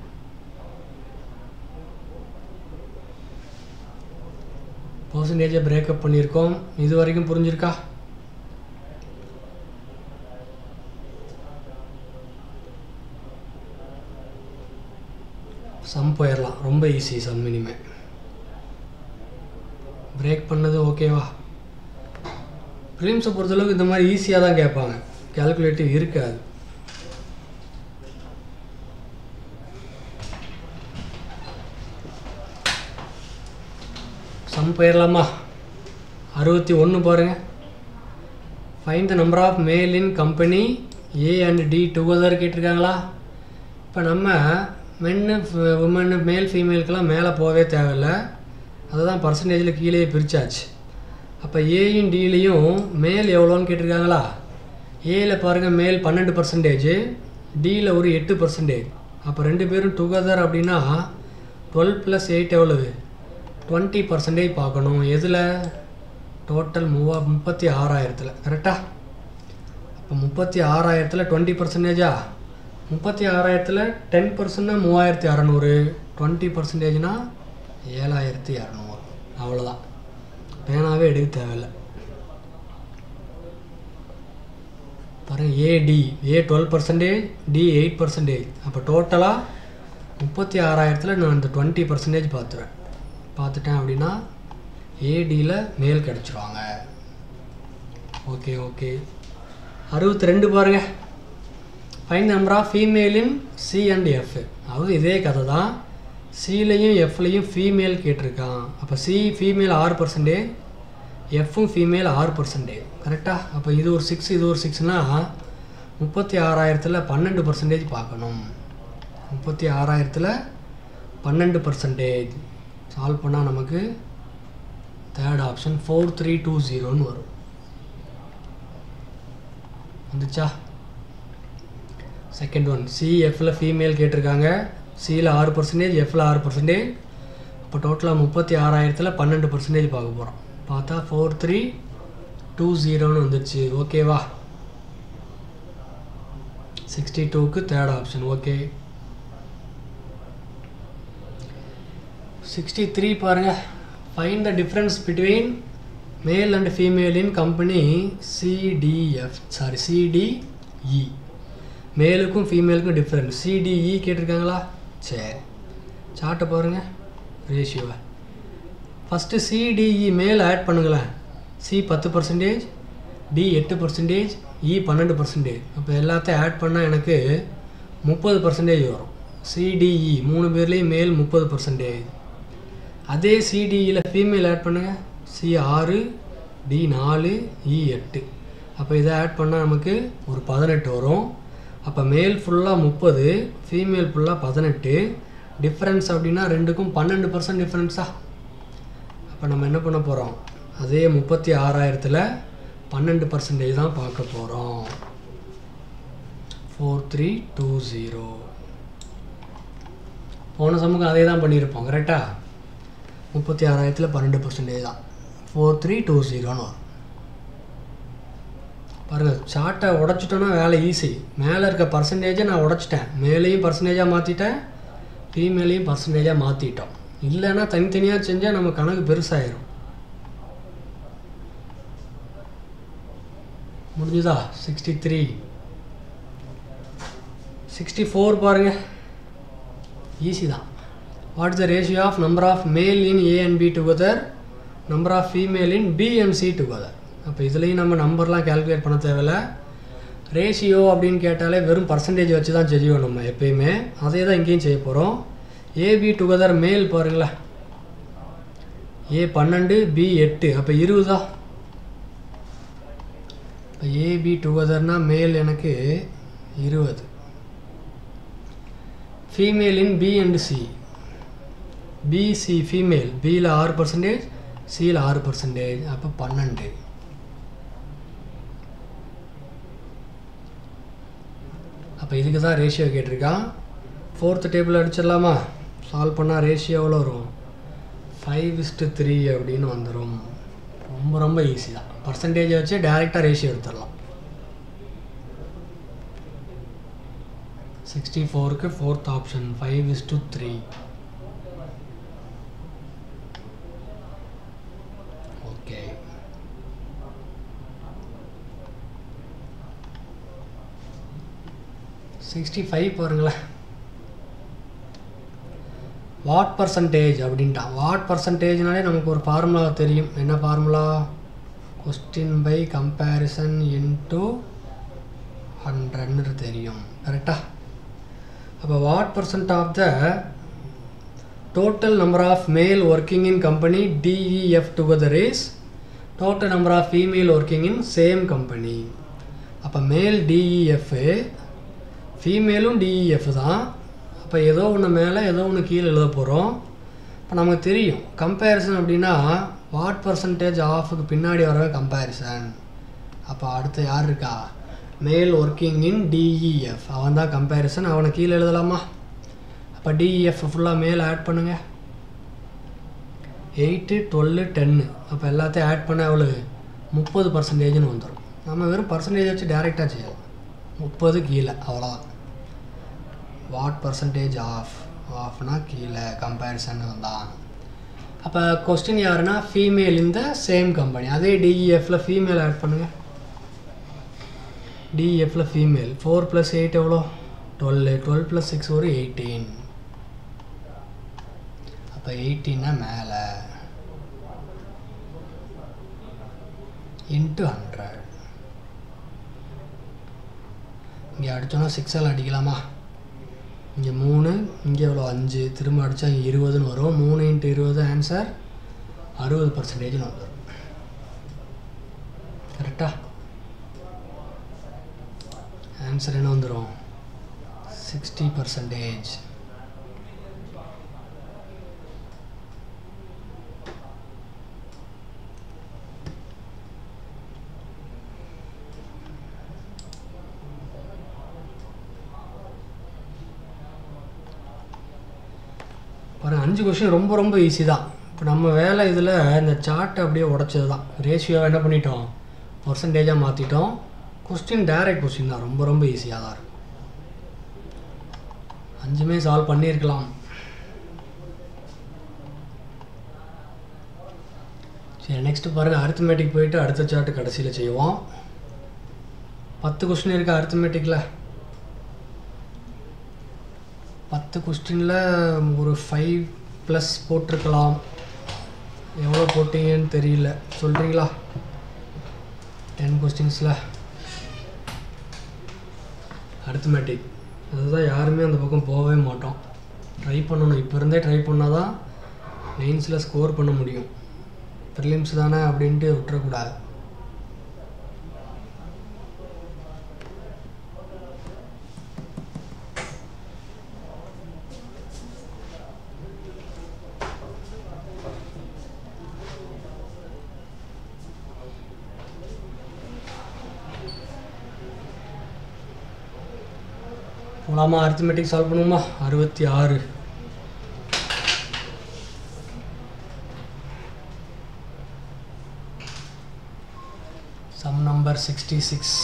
பர்சன்டேஜை பிரேக்கப் பண்ணியிருக்கோம் இது வரைக்கும் புரிஞ்சிருக்கா சம் போயிடலாம் ரொம்ப ஈஸி சம் இனிமே பிரேக் பண்ணது ஓகேவா ப்ரிலிம்ஸை பொறுத்தளவுக்கு இந்த மாதிரி ஈஸியாக தான் கேட்பாங்க கேல்குலேட்டிவ் இருக்காது சம் போயிடலாமா அறுபத்தி ஒன்று பாருங்கள் fine the number of male in company A and D together கேட்டிருக்காங்களா இப்போ நம்ம மென்னு உமன் மேல் ஃபீமேலுக்கெல்லாம் மேலே போகவே தேவையில்ல அதுதான் பர்சன்டேஜில் கீழே பிரித்தாச்சு அப்போ ஏயும் டிலையும் மேல் எவ்வளோன்னு கேட்டிருக்காங்களா ஏயில் பாருங்கள் மேல் பன்னெண்டு பர்சன்டேஜ் டியில் ஒரு எட்டு பர்சன்டேஜ் அப்போ ரெண்டு பேரும் டுகெதர் அப்படின்னா டுவெல் ப்ளஸ் எயிட் எவ்வளவு டுவெண்ட்டி பர்சன்டேஜ் பார்க்கணும் எதில் டோட்டல் மூவா முப்பத்தி ஆறாயிரத்தில் கரெக்டா அப்போ முப்பத்தி ஆறாயிரத்தில் டுவெண்ட்டி பர்சன்டேஜா முப்பத்தி ஆறாயிரத்தில் டென் பர்சன்ட்னா மூவாயிரத்தி அறநூறு டுவெண்ட்டி பர்சன்டேஜ்னா ஏழாயிரத்தி இரநூறு அவ்வளோதான் பேனாவே எடுக்க தேவையில்லை பாருங்கள் AD A twelve percentage D eight percentage அப்போ டோட்டலாக முப்பத்தி ஆறாயிரத்தில் நான் இந்த டுவெண்ட்டி பர்சன்டேஜ் பார்த்துருவேன் பார்த்துட்டேன் அப்படின்னா ஏடியில் மேல் கிடச்சிருவாங்க ஓகே ஓகே அறுபத்தி ரெண்டு பாருங்கள் fine number of female in C and F அதாவது இதே கதை தான் சிலையும் எஃப்லையும் ஃபீமேல் கேட்டிருக்கான் அப்போ சி ஃபீமேல் ஆறு பர்சன்டேஜ் எஃப்பும் ஃபீமேல் ஆறு பர்சன்டேஜ் கரெக்டாக அப்போ இது ஒரு சிக்ஸ் இது ஒரு சிக்ஸ்னால் முப்பத்தி ஆறாயிரத்தில் பன்னெண்டு பர்சன்டேஜ் பார்க்கணும் முப்பத்தி ஆறாயிரத்தில் பன்னெண்டு பர்சன்டேஜ் சால்வ் பண்ணால் நமக்கு third option four three two ஜீரோன்னு வரும் வந்துச்சா செகண்ட் ஒன் சி எஃப்பில் ஃபீமேல் கேட்டிருக்காங்க சியில் ஆறு பர்சன்டேஜ் எஃப்பில் ஆறு பர்சன்டேஜ் இப்போ டோட்டலாக முப்பத்தி ஆறாயிரத்தில் பன்னெண்டு பர்சன்டேஜ் பார்க்க போகிறோம் பார்த்தா ஃபோர் த்ரீ டூ ஜீரோன்னு வந்துடுச்சு ஓகேவா சிக்ஸ்டி டூக்கு third option okay sixty three பாருங்கள் fine the difference between male and female in company CDF sorry CDE மேலுக்கும் ஃபீமேலுக்கும் டிஃப்ரெண்ட் சிடிஇ கேட்டிருக்காங்களா சரி சார்ட்டை பாருங்கள் ரேஷியோவை ஃபஸ்ட்டு சிடிஇ மேல் ஆட் பண்ணுங்களேன் சி பத்து பர்சன்டேஜ் டி எட்டு பர்சன்டேஜ் இ பன்னெண்டு பர்சன்டேஜ் அப்போ எல்லாத்தையும் ஆட் பண்ணால் எனக்கு முப்பது பர்சன்டேஜ் வரும் சிடிஇ மூணு பேர்லேயும் மேல் முப்பது பர்சன்டேஜ் அதே சிடிஇயில் ஃபீமேல் ஆட் பண்ணுங்கள் சி ஆறு டி நாலு இ எட்டு அப்போ இதை ஆட் பண்ணால் நமக்கு ஒரு பதினெட்டு வரும் அப்போ மேல் ஃபுல்லாக முப்பது ஃபீமேல் ஃபுல்லாக பதினெட்டு டிஃப்ரென்ஸ் அப்படின்னா ரெண்டுக்கும் பன்னெண்டு பர்சன்ட் டிஃப்ரென்ஸா அப்போ நம்ம என்ன பண்ண போகிறோம் அதே முப்பத்தி ஆறாயிரத்தில் பன்னெண்டு பர்சன்டேஜ் தான் பார்க்க போகிறோம் ஃபோர் த்ரீ டூ ஜீரோ போன சமூகம் அதே தான் பண்ணியிருப்போம் கரெக்டாக முப்பத்தி ஆறாயிரத்தில் பன்னெண்டு பர்சன்டேஜ் தான் ஃபோர் த்ரீ டூ ஜீரோன்னு வரும் பாருங்கள் சார்ட்டை உடச்சிட்டோன்னா வேலை ஈஸி மேலே இருக்க பர்சன்டேஜை நான் உடச்சிட்டேன் மேலேயும் பர்சன்டேஜாக மாற்றிட்டேன் ஃபீமேலையும் பர்சன்டேஜாக மாற்றிட்டோம் இல்லைன்னா தனித்தனியாக செஞ்சால் நம்ம கணக்கு பெருசாயிரும் முடிஞ்சுதா சிக்ஸ்டி த்ரீ சிக்ஸ்டி ஃபோர் பாருங்கள் ஈஸி தான் what is the ratio of number of male in A and B together number of female in B and C together அப்போ இதுலேயும் நம்ம நம்பர்லாம் கால்குலேட் பண்ண தேவையில்ல ரேஷியோ அப்படின்னு கேட்டாலே வெறும் பர்சன்டேஜ் வச்சு தான் செய்வோம் நம்ம எப்பயுமே அதே தான் இங்கேயும் செய்ய போகிறோம் ஏபி டுகெதர் மேல் பாருங்களேன் ஏ பன்னெண்டு பி எட்டு அப்போ இருபதா இப்போ ஏபி டுகெதர்னா மேல் எனக்கு இருபது female in B and C BC female பியில் ஆறு பர்சன்டேஜ் சியில் ஆறு பர்சன்டேஜ் அப்போ பன்னெண்டு அப்போ இதுக்கு தான் ரேஷியோ கேட்டிருக்கான் ஃபோர்த்து டேபிள் அடிச்சிடலாமா சால்வ் பண்ணால் ரேஷியோ எவ்வளோ வரும் ஃபைவ் இஸ்ட்டு த்ரீ அப்படின்னு வந்துடும் ரொம்ப ரொம்ப ஈஸி தான் பர்சன்டேஜை வச்சு டேரெக்டாக ரேஷியோ எடுத்துடலாம் சிக்ஸ்டி ஃபோருக்கு fourth option five is to three okay sixty five பாருங்களேன் வாட் பர்சன்டேஜ் அப்படின்ட்டான் வாட் பர்சன்டேஜ்னாலே நமக்கு ஒரு ஃபார்முலா தெரியும் என்ன formula question by comparison into ஹண்ட்ரட்னு தெரியும் கரெக்டா அப்போ what percent of the total number of male working in company DEF together is total number of female working in same company அப்போ மேல் டிஇஎஃப் ஃபீமேலும் டிஇஎஃப் தான் அப்போ ஏதோ ஒன்று மேலே ஏதோ ஒன்று கீழே எழுத போகிறோம் இப்போ நமக்கு தெரியும் கம்பேரிசன் அப்படின்னா வாட் பர்சன்டேஜ் ஆஃபுக்கு பின்னாடி வர கம்பேரிசன் அப்போ அடுத்து யார் இருக்கா மேல் ஒர்க்கிங் இன் டிஇஎஃப் அவன் தான் கம்பேரிசன் அவனை கீழே எழுதலாமா அப்போ டிஇஎஃப் ஃபுல்லாக மேல் ஆட் பண்ணுங்கள் எயிட்டு டுவெல்லு டென்னு அப்போ எல்லாத்தையும் ஆட் பண்ண எவ்வளோ முப்பது பர்சன்டேஜ்னு வந்துடும் நம்ம வெறும் பர்சன்டேஜ் வச்சு டேரெக்டாக செய்யலாம் முப்பது கீழே அவ்வளோதான் வாட் பர்சன்டேஜ் ஆஃப் ஆஃப்னா கீழே கம்பேரிசன் தான் அப்போ கொஸ்டின் யாருன்னா ஃபீமேல் இந்த சேம் கம்பெனி அதே டிஇஎஃப்ல ஃபீமேல் ஆட் பண்ணுங்கள் டிஎஃப்ல ஃபீமேல் ஃபோர் ப்ளஸ் எயிட் எவ்வளோ டுவெல் டுவெல் ப்ளஸ் சிக்ஸ் ஒரு எயிட்டீன் அப்போ எயிட்டீன்னா மேலே இன்ட்டு ஹண்ட்ரட் இங்கே அடித்தோன்னா சிக்ஸால் அடிக்கலாமா இங்கே மூணு இங்கே எவ்வளோ அஞ்சு திரும்ப அடித்தா இங்கே இருபதுன்னு வரும் மூணு இன்ட்டு இருபது ஆன்சர் அறுபது பர்சன்டேஜ்னு வந்துடும் கரெக்டா ஆன்சர் என்ன வந்துடும் சிக்ஸ்டி பர்சன்டேஜ் பாருங்க அஞ்சு கொஷின் ரொம்ப ரொம்ப ஈஸி தான் இப்போ நம்ம வேலை இதில் இந்த சார்ட்டை அப்படியே உடச்சது தான் ரேஷியோவை என்ன பண்ணிட்டோம் பர்சன்டேஜாக மாற்றிட்டோம் கொஸ்டின் டைரக்ட் கொஸ்டின் தான் ரொம்ப ரொம்ப ஈஸியாக தான் இருக்கும் அஞ்சுமே சால்வ் பண்ணியிருக்கலாம் சரி நெக்ஸ்ட்டு பாருங்கள் அரித்மேட்டிக் போயிட்டு அடுத்த சார்ட்டு கடைசியில் செய்வோம் பத்து கொஸ்டின் இருக்குது அரித்மேட்டிக்கில் பத்து கொஸ்டினில் ஒரு ஃபைவ் ப்ளஸ் போட்டிருக்கலாம் எவ்வளோ போட்டீங்கன்னு தெரியல சொல்கிறீங்களா டென் கொஸ்டின்ஸில் அரித்மேட்டிக் அதுதான் யாருமே அந்த பக்கம் போகவே மாட்டோம் ட்ரை பண்ணணும் இப்போ இருந்தே ட்ரை பண்ணால் தான் மெயின்ஸில் ஸ்கோர் பண்ண முடியும் ப்ரிலிம்ஸ் தானே அப்படின்ட்டு விட்டுறக்கூடாது போலாமா அரித்மெட்டிக் சால்வ் பண்ணுவோமா அறுபத்தி ஆறு சம் நம்பர் சிக்ஸ்டி சிக்ஸ்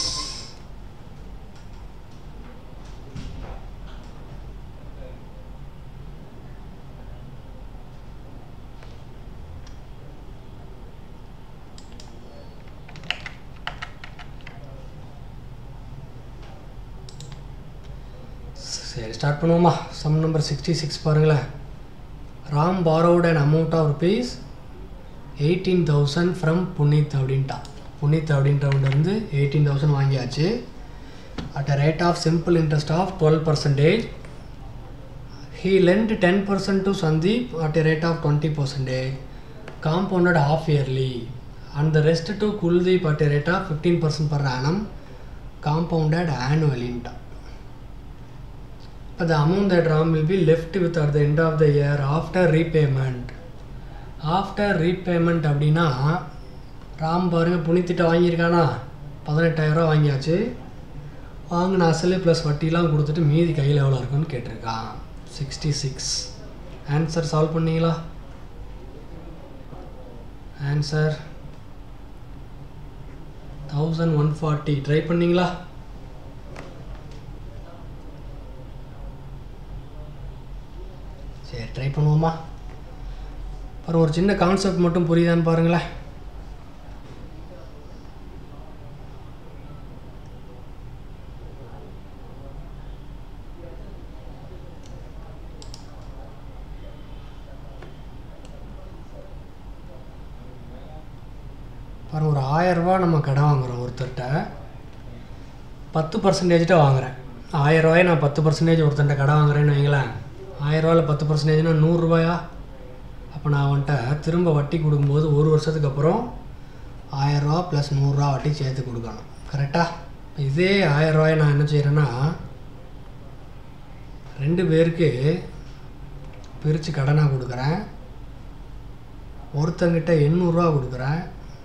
சரி ஸ்டார்ட் பண்ணுவோமா சம் நம்பர் சிக்ஸ்டி சிக்ஸ் பாருங்களேன் Ram borrowed an amount of rupees eighteen thousand from Punit அப்படின்ட்டான் புனித் அப்படின்றவங்க இருந்து எயிட்டீன் தௌசண்ட் வாங்கியாச்சு at a rate of simple interest of twelve percentage he lent ten percent to Sandeep at a rate of twenty percentage compounded half yearly and the rest to Kuldeep at a rate of fifteen percent per annum compounded ஆனுவலின்ட்டான் But the amount that Ram will be left with at the end of the year after repayment. After repayment அப்படின்னா ராம் பாருங்க புனித்திட்ட வாங்கியிருக்கானா பதினெட்டாயிரரூவா வாங்கியாச்சு வாங்கின அசலு plus வட்டிலாம் கொடுத்துட்டு மீதி கையில் எவ்வளோ இருக்குன்னு கேட்டிருக்கான் சிக்ஸ்டி சிக்ஸ் ஆன்சர் சால்வ் பண்ணீங்களா answer thousand one forty try பண்ணீங்களா சரி ட்ரை பண்ணுவோமா அப்புறம் ஒரு சின்ன கான்செப்ட் மட்டும் புரியுதான்னு பாருங்களேன் பாருங்க ஒரு ஆயரூபா நம்ம கடன் வாங்குறோம் ஒருத்தர்கிட்ட பத்து பர்சன்டேஜ்ட்ட வாங்குறேன் ஆயரூவாயை நான் பத்து பர்சன்டேஜ் ஒருத்தன்ட்ட கடன் வாங்குறேன்னு வைங்களேன் ஆயரூவாவில் பத்து பர்சன்டேஜ்னா நூறுரூவாயா அப்போ நான் அவன்கிட்ட திரும்ப வட்டி கொடுக்கும்போது ஒரு வருஷத்துக்கு அப்புறம் ஆயரூவா ப்ளஸ் நூறுரூவா வட்டி சேர்த்து கொடுக்கணும் கரெக்டாக இதே ஆயரூவாயை நான் என்ன செய்கிறேன்னா ரெண்டு பேருக்கு பிரித்து கடனாக கொடுக்குறேன் ஒருத்தங்கிட்ட எண்ணூறுரூவா கொடுக்குறேன்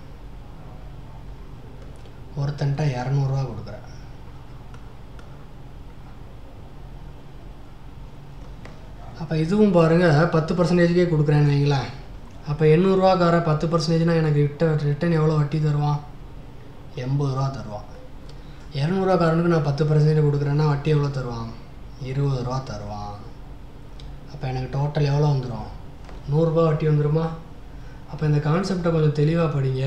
ஒருத்தன்ட்ட இரநூறுவா கொடுக்குறேன் அப்போ இதுவும் பாருங்கள் பத்து பர்சன்டேஜ்க்கே கொடுக்குறேன்னு வைங்களேன் அப்போ எண்ணூறுரூவாக்கார பத்து பர்சன்டேஜ்னால் எனக்கு ரிட்டன் ரிட்டன் எவ்வளோ வட்டி தருவான் எண்பது ரூபா தருவான் இரநூறுவாக்காரனுக்கு நான் பத்து பர்சன்டேஜ் கொடுக்குறேன்னா வட்டி எவ்வளோ தருவான் இருபது ரூபா தருவான் அப்போ எனக்கு டோட்டல் எவ்வளோ வந்துடும் நூறுரூபா வட்டி வந்துருமா அப்போ இந்த கான்செப்டை கொஞ்சம் தெளிவாக படிங்க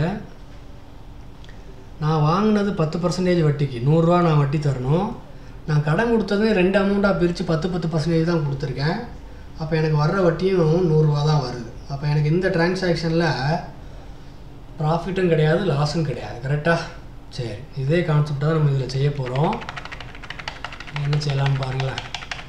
நான் வாங்கினது பத்து பர்சன்டேஜ் வட்டிக்கு நூறுரூவா நான் வட்டி தரணும் நான் கடன் கொடுத்தது ரெண்டு அமௌண்ட்டாக பிரித்து பத்து பத்து பர்சன்டேஜ் தான் கொடுத்துருக்கேன் அப்போ எனக்கு வர்ற வட்டியும் நூறுரூவா தான் வருது அப்போ எனக்கு இந்த டிரான்சாக்ஷனில் ப்ராஃபிட்டும் கிடையாது லாஸும் கிடையாது கரெக்டாக சரி இதே கான்செப்ட் தான் நம்ம இதில் செய்ய போகிறோம் என்ன செய்யலாம்னு பாருங்களேன்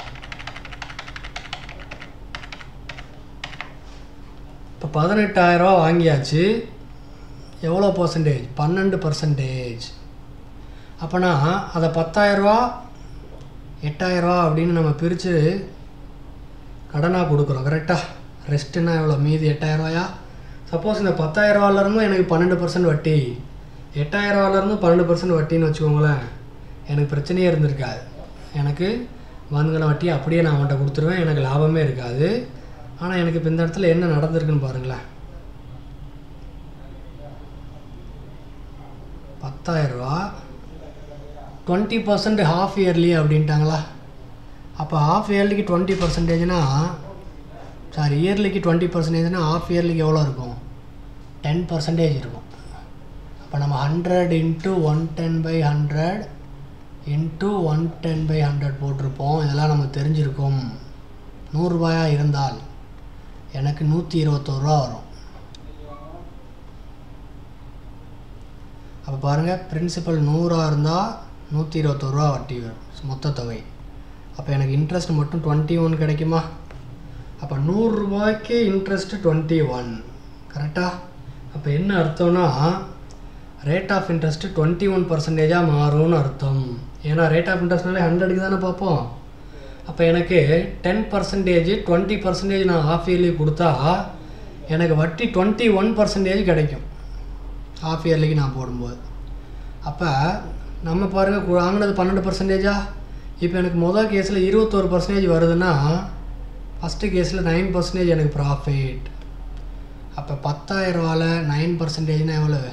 இப்போ பதினெட்டாயிரரூவா வாங்கியாச்சு எவ்வளோ பர்சன்டேஜ் பன்னெண்டு பர்சன்டேஜ் அப்போனா அதை பத்தாயிரரூவா எட்டாயிரரூவா அப்படின்னு நம்ம பிரித்து கடனாக கொடுக்குறோம் கரெக்டாக ரெஸ்ட்டுன்னா எவ்வளோ மீதி எட்டாயிரரூவாயா சப்போஸ் இந்த பத்தாயிரரூவாலேருந்தும் எனக்கு பன்னெண்டு பர்சன்ட் வட்டி எட்டாயிரரூவாலேருந்தும் பன்னெண்டு பர்சன்ட் வட்டின்னு வச்சுக்கோங்களேன் எனக்கு பிரச்சனையே இருந்திருக்காது எனக்கு வாங்கின வட்டி அப்படியே நான் அவன்கிட்ட கொடுத்துருவேன் எனக்கு லாபமே இருக்காது ஆனால் எனக்கு இப்போ இந்த இடத்துல என்ன நடந்திருக்குன்னு பாருங்களேன் பத்தாயிரரூவா டுவெண்ட்டி பர்சன்ட் ஹாஃப் இயர்லி அப்படின்ட்டாங்களா அப்போ ஹாஃப் இயர்லிக்கு டுவெண்ட்டி பர்சன்டேஜ்னா சாரி இயர்லிக்கு டுவெண்ட்டி பர்சன்டேஜ்னா ஹாஃப் இயர்லிக்கு எவ்வளோ இருக்கும் டென் பர்சன்டேஜ் இருக்கும் அப்போ நம்ம hundred into one ten by hundred into one ten by hundred போட்டிருப்போம் இதெல்லாம் நமக்கு தெரிஞ்சிருக்கும் நூறுரூபாயா இருந்தால் எனக்கு நூற்றி இருபத்தோரு ரூபா வரும் அப்போ பாருங்கள் பிரின்சிபல் நூறாக இருந்தால் நூற்றி இருபத்தோருவா வட்டி வரும் மொத்த தொகை அப்போ எனக்கு இன்ட்ரெஸ்ட் மட்டும் டுவெண்ட்டி ஒன் கிடைக்குமா அப்போ நூறுரூபாய்க்கு இன்ட்ரெஸ்ட் டுவெண்ட்டி ஒன் கரெக்டாக அப்போ என்ன அர்த்தம்னா rate of interest twenty one பர்சன்டேஜாக மாறும்னு அர்த்தம் ஏன்னா ரேட் ஆஃப் இன்ட்ரெஸ்ட்னாலே ஹண்ட்ரடுக்கு தானே பார்ப்போம் அப்போ எனக்கு டென் பர்சன்டேஜ் டுவெண்ட்டி பர்சன்டேஜ் நான் ஆஃப் இயர்லி கொடுத்தா எனக்கு வட்டி டுவெண்ட்டி ஒன் பர்சன்டேஜ் கிடைக்கும் ஆஃப் இயர்லிக்கு நான் போடும்போது அப்போ நம்ம பாருங்கள் வாங்கினது பன்னெண்டு பர்சன்டேஜா இப்போ எனக்கு மொதல் கேஸில் இருபத்தோரு பர்சன்டேஜ் வருதுன்னா ஃபஸ்ட்டு கேஸில் நைன் பர்சன்டேஜ் எனக்கு ப்ராஃபிட் அப்போ பத்தாயிரரூவாவில் நைன் பர்சன்டேஜ்னால் எவ்வளவு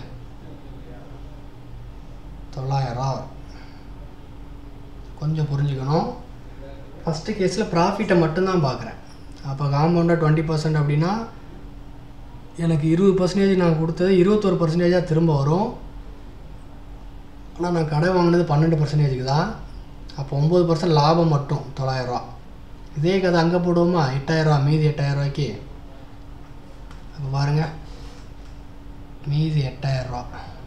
தொள்ளாயிரரூவா வரும் கொஞ்சம் புரிஞ்சுக்கணும் ஃபஸ்ட்டு கேஸில் ப்ராஃபிட்டை மட்டும்தான் பார்க்குறேன் அப்போ காம்பவுண்டாக டுவெண்ட்டி பர்சன்ட் அப்படின்னா எனக்கு இருபது பர்சன்டேஜ் நான் கொடுத்தது இருபத்தொரு பர்சன்டேஜாக திரும்ப வரும் ஆனால் நான் கடை வாங்கினது பன்னெண்டு பர்சன்டேஜுக்கு தான் அப்போ ஒம்பது பர்சன்ட் லாபம் மட்டும் தொள்ளாயிரரூவா இதே கதை அங்கே போடுவோமா எட்டாயிரரூவா மீதி எட்டாயிரரூவாய்க்கு அப்போ பாருங்கள் மீதி எட்டாயிரரூவா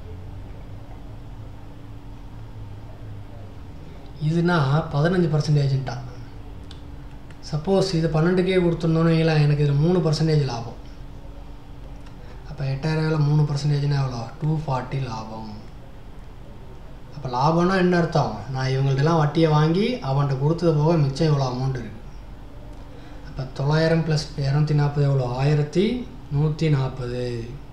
இதுனா பதினஞ்சு பர்சன்டேஜ்ன்ட்டான் சப்போஸ் இது பன்னெண்டுக்கே கொடுத்துருந்தோன்னு வைங்களேன் எனக்கு இதில் மூணு பர்சன்டேஜ் லாபம் அப்போ எட்டாயிரம் மூணு பர்சன்டேஜ்னா எவ்வளோ டூ ஃபார்ட்டி லாபம் அப்போ லாபம்னா என்ன அர்த்தம் நான் இவங்கள்ட்டலாம் வட்டியை வாங்கி அவன்கிட்ட கொடுத்தது போக மிச்சம் இவ்வளோ அமௌண்ட் இருக்குது அப்போ தொள்ளாயிரம் ப்ளஸ் இரநூத்தி நாற்பது எவ்வளோ ஆயிரத்தி நூற்றி நாற்பது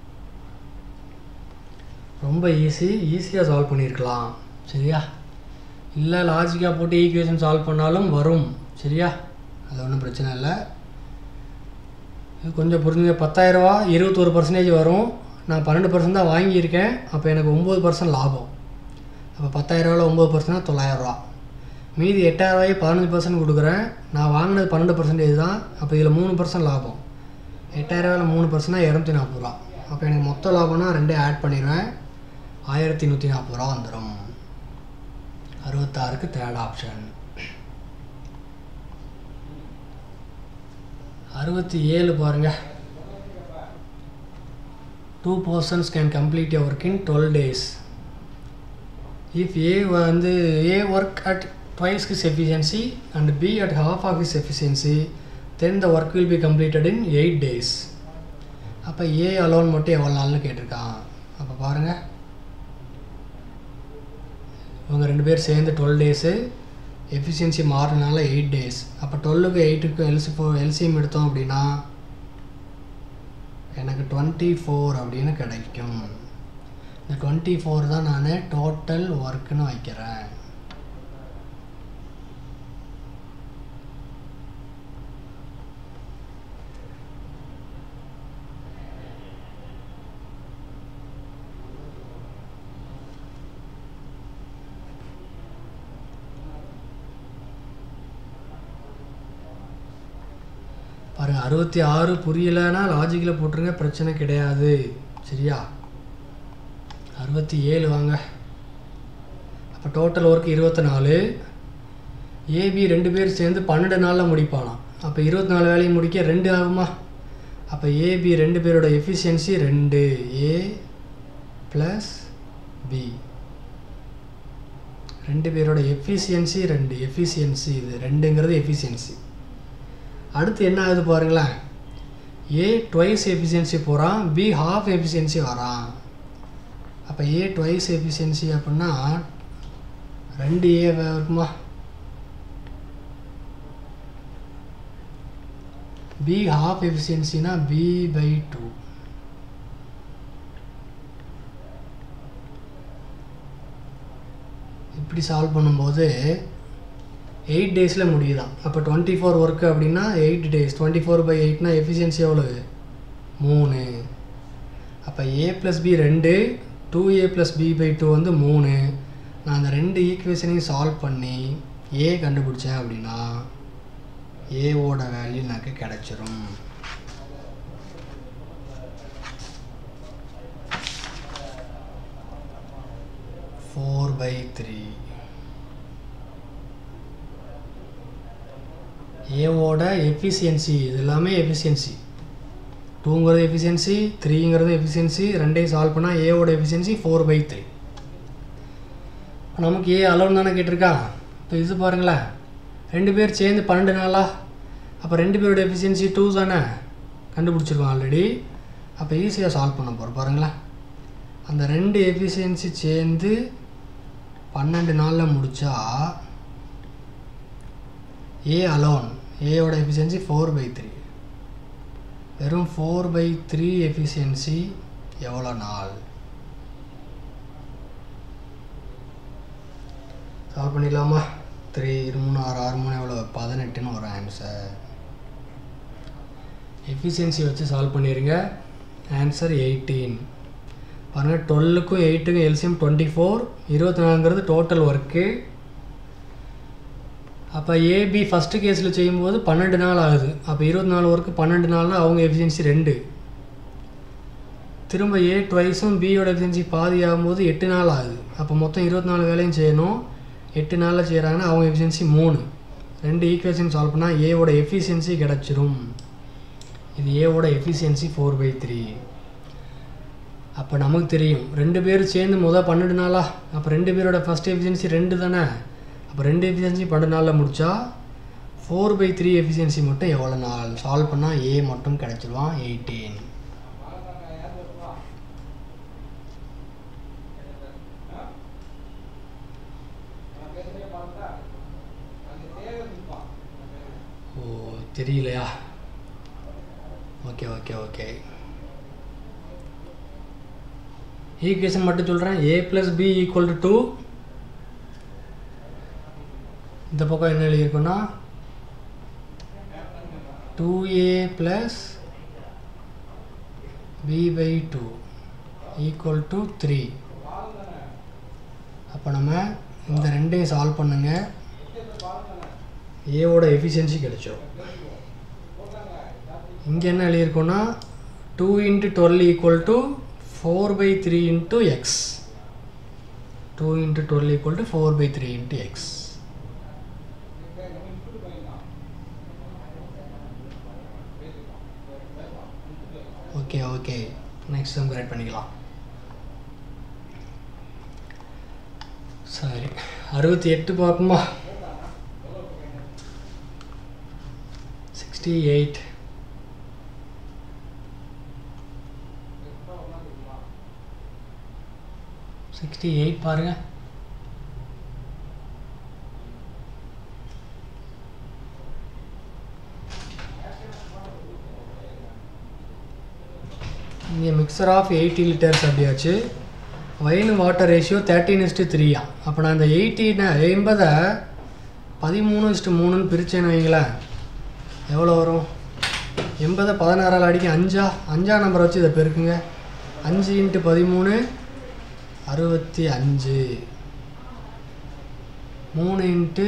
ரொம்ப ஈஸி ஈஸியாக சால்வ் பண்ணியிருக்கலாம் சரியா இல்லை லாஜிக்காக போட்டு ஈக்குவேஷன் சால்வ் பண்ணாலும் வரும் சரியா அது ஒன்றும் பிரச்சனை இல்லை இது கொஞ்சம் புரிஞ்சுங்க பத்தாயிரரூவா இருபத்தோரு பர்சன்டேஜ் வரும் நான் பன்னெண்டு பர்சன்ட் தான் வாங்கியிருக்கேன் அப்போ எனக்கு ஒம்பது பர்சன்ட் லாபம் அப்போ பத்தாயிரரூவாவில் ஒம்பது பர்சன்ட்னா தொள்ளாயிரரூவா மீதி எட்டாயிரரூவாய் பதினஞ்சு பர்சன்ட் கொடுக்குறேன் நான் வாங்கினது பன்னெண்டு பர்சன்டேஜ் தான் அப்போ இதில் மூணு பர்சன்ட் லாபம் எட்டாயிரரூவாயில் மூணு பர்சன்ட்னா இரநூத்தி நாற்பது ரூபா அப்போ எனக்கு மொத்த லாபம்னா ரெண்டே ஆட் பண்ணிடுவேன் ஆயிரத்தி நூற்றி நாற்பது ரூபா வந்துடும் அறுபத்தாறுக்கு தேர்ட் ஆப்ஷன் அறுபத்தி ஏழு பாருங்க two persons can complete a work in twelve days if A வந்து A work at twice his efficiency and B at half of his efficiency then the work will be completed in eight days அப்போ ஏ alone மட்டும் எவ்வளோ நாள்னு கேட்டிருக்கான் அப்போ பாருங்கள் இவங்க ரெண்டு பேர் சேர்ந்து டுவெல் டேஸு எஃபிஷியன்சி மாறினால எயிட் டேஸ் அப்போ டுவெல்லுக்கு எயிட்டுக்கு எல்சி ஃபோ எல்சிஎம் எடுத்தோம் அப்படின்னா எனக்கு டுவெண்ட்டி ஃபோர் அப்படின்னு கிடைக்கும் இந்த டுவெண்ட்டி ஃபோர் தான் நான் டோட்டல் ஒர்க்குன்னு வைக்கிறேன் பாருங்கள் அறுபத்தி ஆறு புரியலைன்னா லாஜிக்கில் போட்டுருங்க பிரச்சனை கிடையாது சரியா அறுபத்தி ஏழு வாங்க அப்போ டோட்டல் ஒர்க் இருபத்தி நாலு ஏபி ரெண்டு பேர் சேர்ந்து பன்னெண்டு நாளில் முடிப்பானாம் அப்போ இருபத்தி நாலு வேலையை முடிக்க ரெண்டு ஆகுமா அப்போ ஏபி ரெண்டு பேரோட எஃபிஷியன்சி ரெண்டு ஏ ப்ளஸ் பி ரெண்டு பேரோட எஃபிஷியன்சி ரெண்டு எஃபிஷியன்சி இது ரெண்டுங்கிறது எஃபிஷியன்சி அடுத்து என்ன ஆகுது பாருங்களேன் ஏ ட்வைஸ் எஃபிஷியன்சி போகிறான் பி ஹாஃப் எஃபிஷியன்சி வரான் அப்போ ஏ ட்வைஸ் எஃபிஷியன்சி அப்படின்னா ரெண்டு ஏ இருக்குமா பி ஹாஃப் எஃபிஷியன்சினா பி பை டூ இப்படி சால்வ் பண்ணும்போது எயிட் டேஸில் முடியுதான் அப்போ டுவெண்ட்டி ஃபோர் ஒர்க்கு அப்படின்னா eight days twenty four by எயிட்னா எஃபிஷியன்சி எவ்வளவு மூணு அப்போ ஏ ப்ளஸ் பி ரெண்டு two A plus B by two வந்து மூணு நான் அந்த ரெண்டு ஈக்குவேஷனையும் சால்வ் பண்ணி ஏ கண்டுபிடிச்சேன் அப்படின்னா ஏவோட வேல்யூ எனக்கு கிடச்சிரும் ஃபோர் பை த்ரீ ஏவோட எஃபிஷியன்சி இது எல்லாமே எஃபிஷியன்சி டூங்கிறது எஃபிஷியன்சி த்ரீங்கிறது எஃபிஷியன்சி ரெண்டையும் சால்வ் பண்ணால் ஏவோட எஃபிஷியன்சி ஃபோர் பை த்ரீ நமக்கு ஏ அலோன் தானே கேட்டிருக்கான் இப்போ இது பாருங்களேன் ரெண்டு பேர் சேர்ந்து பன்னெண்டு நாளா அப்போ ரெண்டு பேரோட எஃபிஷியன்சி டூ தானே கண்டுபிடிச்சிருக்கோம் ஆல்ரெடி அப்போ ஈஸியாக சால்வ் பண்ண போகிறோம் பாருங்களேன் அந்த ரெண்டு எஃபிஷியன்சி சேர்ந்து பன்னெண்டு நாளில் முடித்தா ஏ அலோன் ஏயோட எஃபிஷியன்சி ஃபோர் பை த்ரீ வெறும் ஃபோர் பை த்ரீ எஃபிஷியன்சி எவ்வளோ நாள் சால்வ் பண்ணிடலாமா த்ரீ இரு மூணு ஆறு ஆறு மூணு எவ்வளோ பதினெட்டுன்னு வரும் ஆன்சர் எஃபிஷியன்சி வச்சு சால்வ் பண்ணிடுங்க ஆன்சர் எயிட்டீன் பாருங்கள் டுவெல்லுக்கும் எயிட்டுக்கும் எல்சிஎம் டுவெண்ட்டி ஃபோர் இருபத்தி நாலுங்கிறது டோட்டல் ஒர்க்கு அப்போ ஏபி ஃபஸ்ட்டு கேஸில் செய்யும்போது பன்னெண்டு நாள் ஆகுது அப்போ இருபத்தி நாலு ஒர்க்கு பன்னெண்டு நாள்னா அவங்க எஃபிஷியன்சி ரெண்டு திரும்ப ஏ ட்வைஸும் பியோட எஃபிஷியன்சி பாதி ஆகும்போது எட்டு நாள் ஆகுது அப்போ மொத்தம் இருபத்தி நாலு வேலையும் செய்யணும் எட்டு நாளில் செய்கிறாங்கன்னா அவங்க எஃபிஷியன்சி மூணு ரெண்டு ஈக்குவேஷன் சால்வ் பண்ணால் ஏவோட எஃபிஷியன்சி கிடச்சிரும் இது ஏவோட எஃபிஷியன்சி ஃபோர் பை த்ரீ அப்போ நமக்கு தெரியும் ரெண்டு பேரும் சேர்ந்து முதல் பன்னெண்டு நாளா அப்போ ரெண்டு பேரோட ஃபஸ்ட் எஃபிஷியன்சி ரெண்டு தானே அப்போ ரெண்டு எஃபிஷியன்சி பன்னெண்டு நாளில் முடித்தா ஃபோர் பை த்ரீ எஃபிஷியன்சி மட்டும் எவ்வளோ நாள் சால்வ் பண்ணால் ஏ மட்டும் கிடச்சிருவான் எயிட்டீன் ஓ தெரியலையா ஓகே ஓகே ஓகே ஈக்குவேஷன் மட்டும் சொல்கிறேன் A plus B equal to two இந்த பக்கம் என்ன எழுதியிருக்குன்னா two A plus B by two equal to three அப்போ நம்ம இந்த ரெண்டையும் சால்வ் பண்ணுங்க ஏவோட எஃபிஷியன்சி கிடைச்சிடும் இங்கே என்ன எழுதியிருக்கோன்னா two into twelve equal to four by three into x two into twelve equal to four by three into x okay okay next sum கிரேட் பண்ணிக்கலாம் சரி அறுபத்தி எட்டு பார்ப்போமா சிக்ஸ்டி எயிட் சிக்ஸ்டி எயிட் பாருங்க இங்கே மிக்சர் ஆஃப் எயிட்டி லிட்டர்ஸ் அப்படியாச்சு wine water ratio thirteen is to த்ரீயா அப்போ நான் இந்த எயிட்டின எண்பதை பதிமூணு இஸ்ட்டு மூணுன்னு பிரித்தேன்னு வைங்களேன் எவ்வளோ வரும் எண்பதை பதினாறால் அடிக்க அஞ்சா அஞ்சா நம்பரை வச்சு இதை பெருக்குங்க அஞ்சு இன்ட்டு பதிமூணு அறுபத்தி அஞ்சு மூணு இன்ட்டு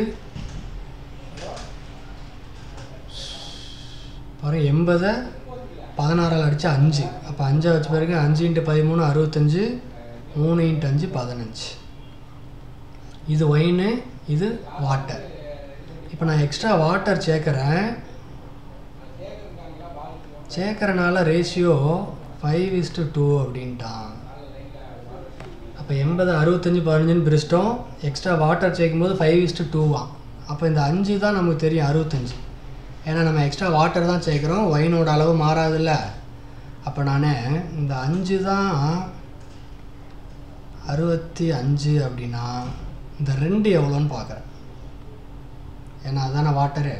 பாருங்க எண்பதை பதினாறால் அடித்தா அஞ்சு அப்போ அஞ்சை வச்சு பாருங்க அஞ்சு இன்ட்டு பதிமூணு அறுபத்தஞ்சு மூணு இன்ட்டு அஞ்சு பதினஞ்சு இது ஒயின் இது வாட்டர் இப்போ நான் எக்ஸ்ட்ரா வாட்டர் சேர்க்குறேன் சேர்க்குறனால ரேஷியோ ஃபைவ் இஸ்டு டூ அப்படின்ட்டான் அப்போ எண்பது அறுபத்தஞ்சு பதினஞ்சுன்னு பிரிச்சிட்டோம் எக்ஸ்ட்ரா வாட்டர் சேர்க்கும்போது ஃபைவ் இஸ்டு டூவான் அப்போ இந்த அஞ்சு தான் நமக்கு தெரியும் அறுபத்தஞ்சு ஏன்னா நம்ம எக்ஸ்ட்ரா வாட்டர் தான் சேர்க்குறோம் ஒயினோட அளவு மாறாதுல்ல அப்போ நான் இந்த அஞ்சு தான் அறுபத்தி அஞ்சு அப்படின்னா இந்த ரெண்டு எவ்வளோன்னு பார்க்குறேன் ஏன்னா அதானே வாட்டரு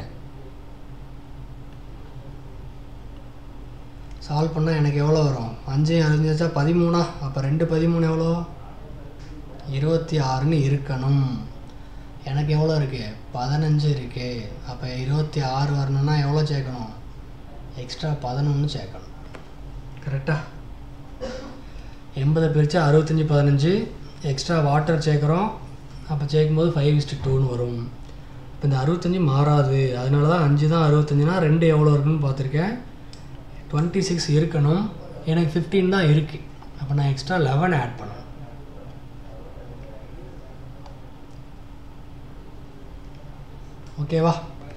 சால்வ் பண்ணால் எனக்கு எவ்வளோ வரும் அஞ்சையும் அறுபஞ்சு வச்சா பதிமூணா அப்போ ரெண்டு பதிமூணு எவ்வளோ இருபத்தி ஆறுன்னு இருக்கணும் எனக்கு எவ்வளோ இருக்குது பதினஞ்சு இருக்குது அப்போ இருபத்தி ஆறு வரணும்னா எவ்வளோ சேர்க்கணும் எக்ஸ்ட்ரா பதினொன்று சேர்க்கணும் கரெக்டாக எண்பதை பிரித்தா அறுபத்தஞ்சி பதினஞ்சு எக்ஸ்ட்ரா வாட்டர் சேர்க்குறோம் அப்போ சேர்க்கும்போது ஃபைவ் இஸ்ட்டு டூன்னு வரும் இப்போ இந்த அறுபத்தஞ்சி மாறாது அதனால தான் அஞ்சு தான் அறுபத்தஞ்சுனா ரெண்டு எவ்வளோ இருக்குன்னு பார்த்துருக்கேன் டுவெண்ட்டி சிக்ஸ் இருக்கணும் எனக்கு ஃபிஃப்டீன் தான் இருக்குது அப்போ நான் எக்ஸ்ட்ரா லெவன் ஆட் பண்ணணும் ஓகேவா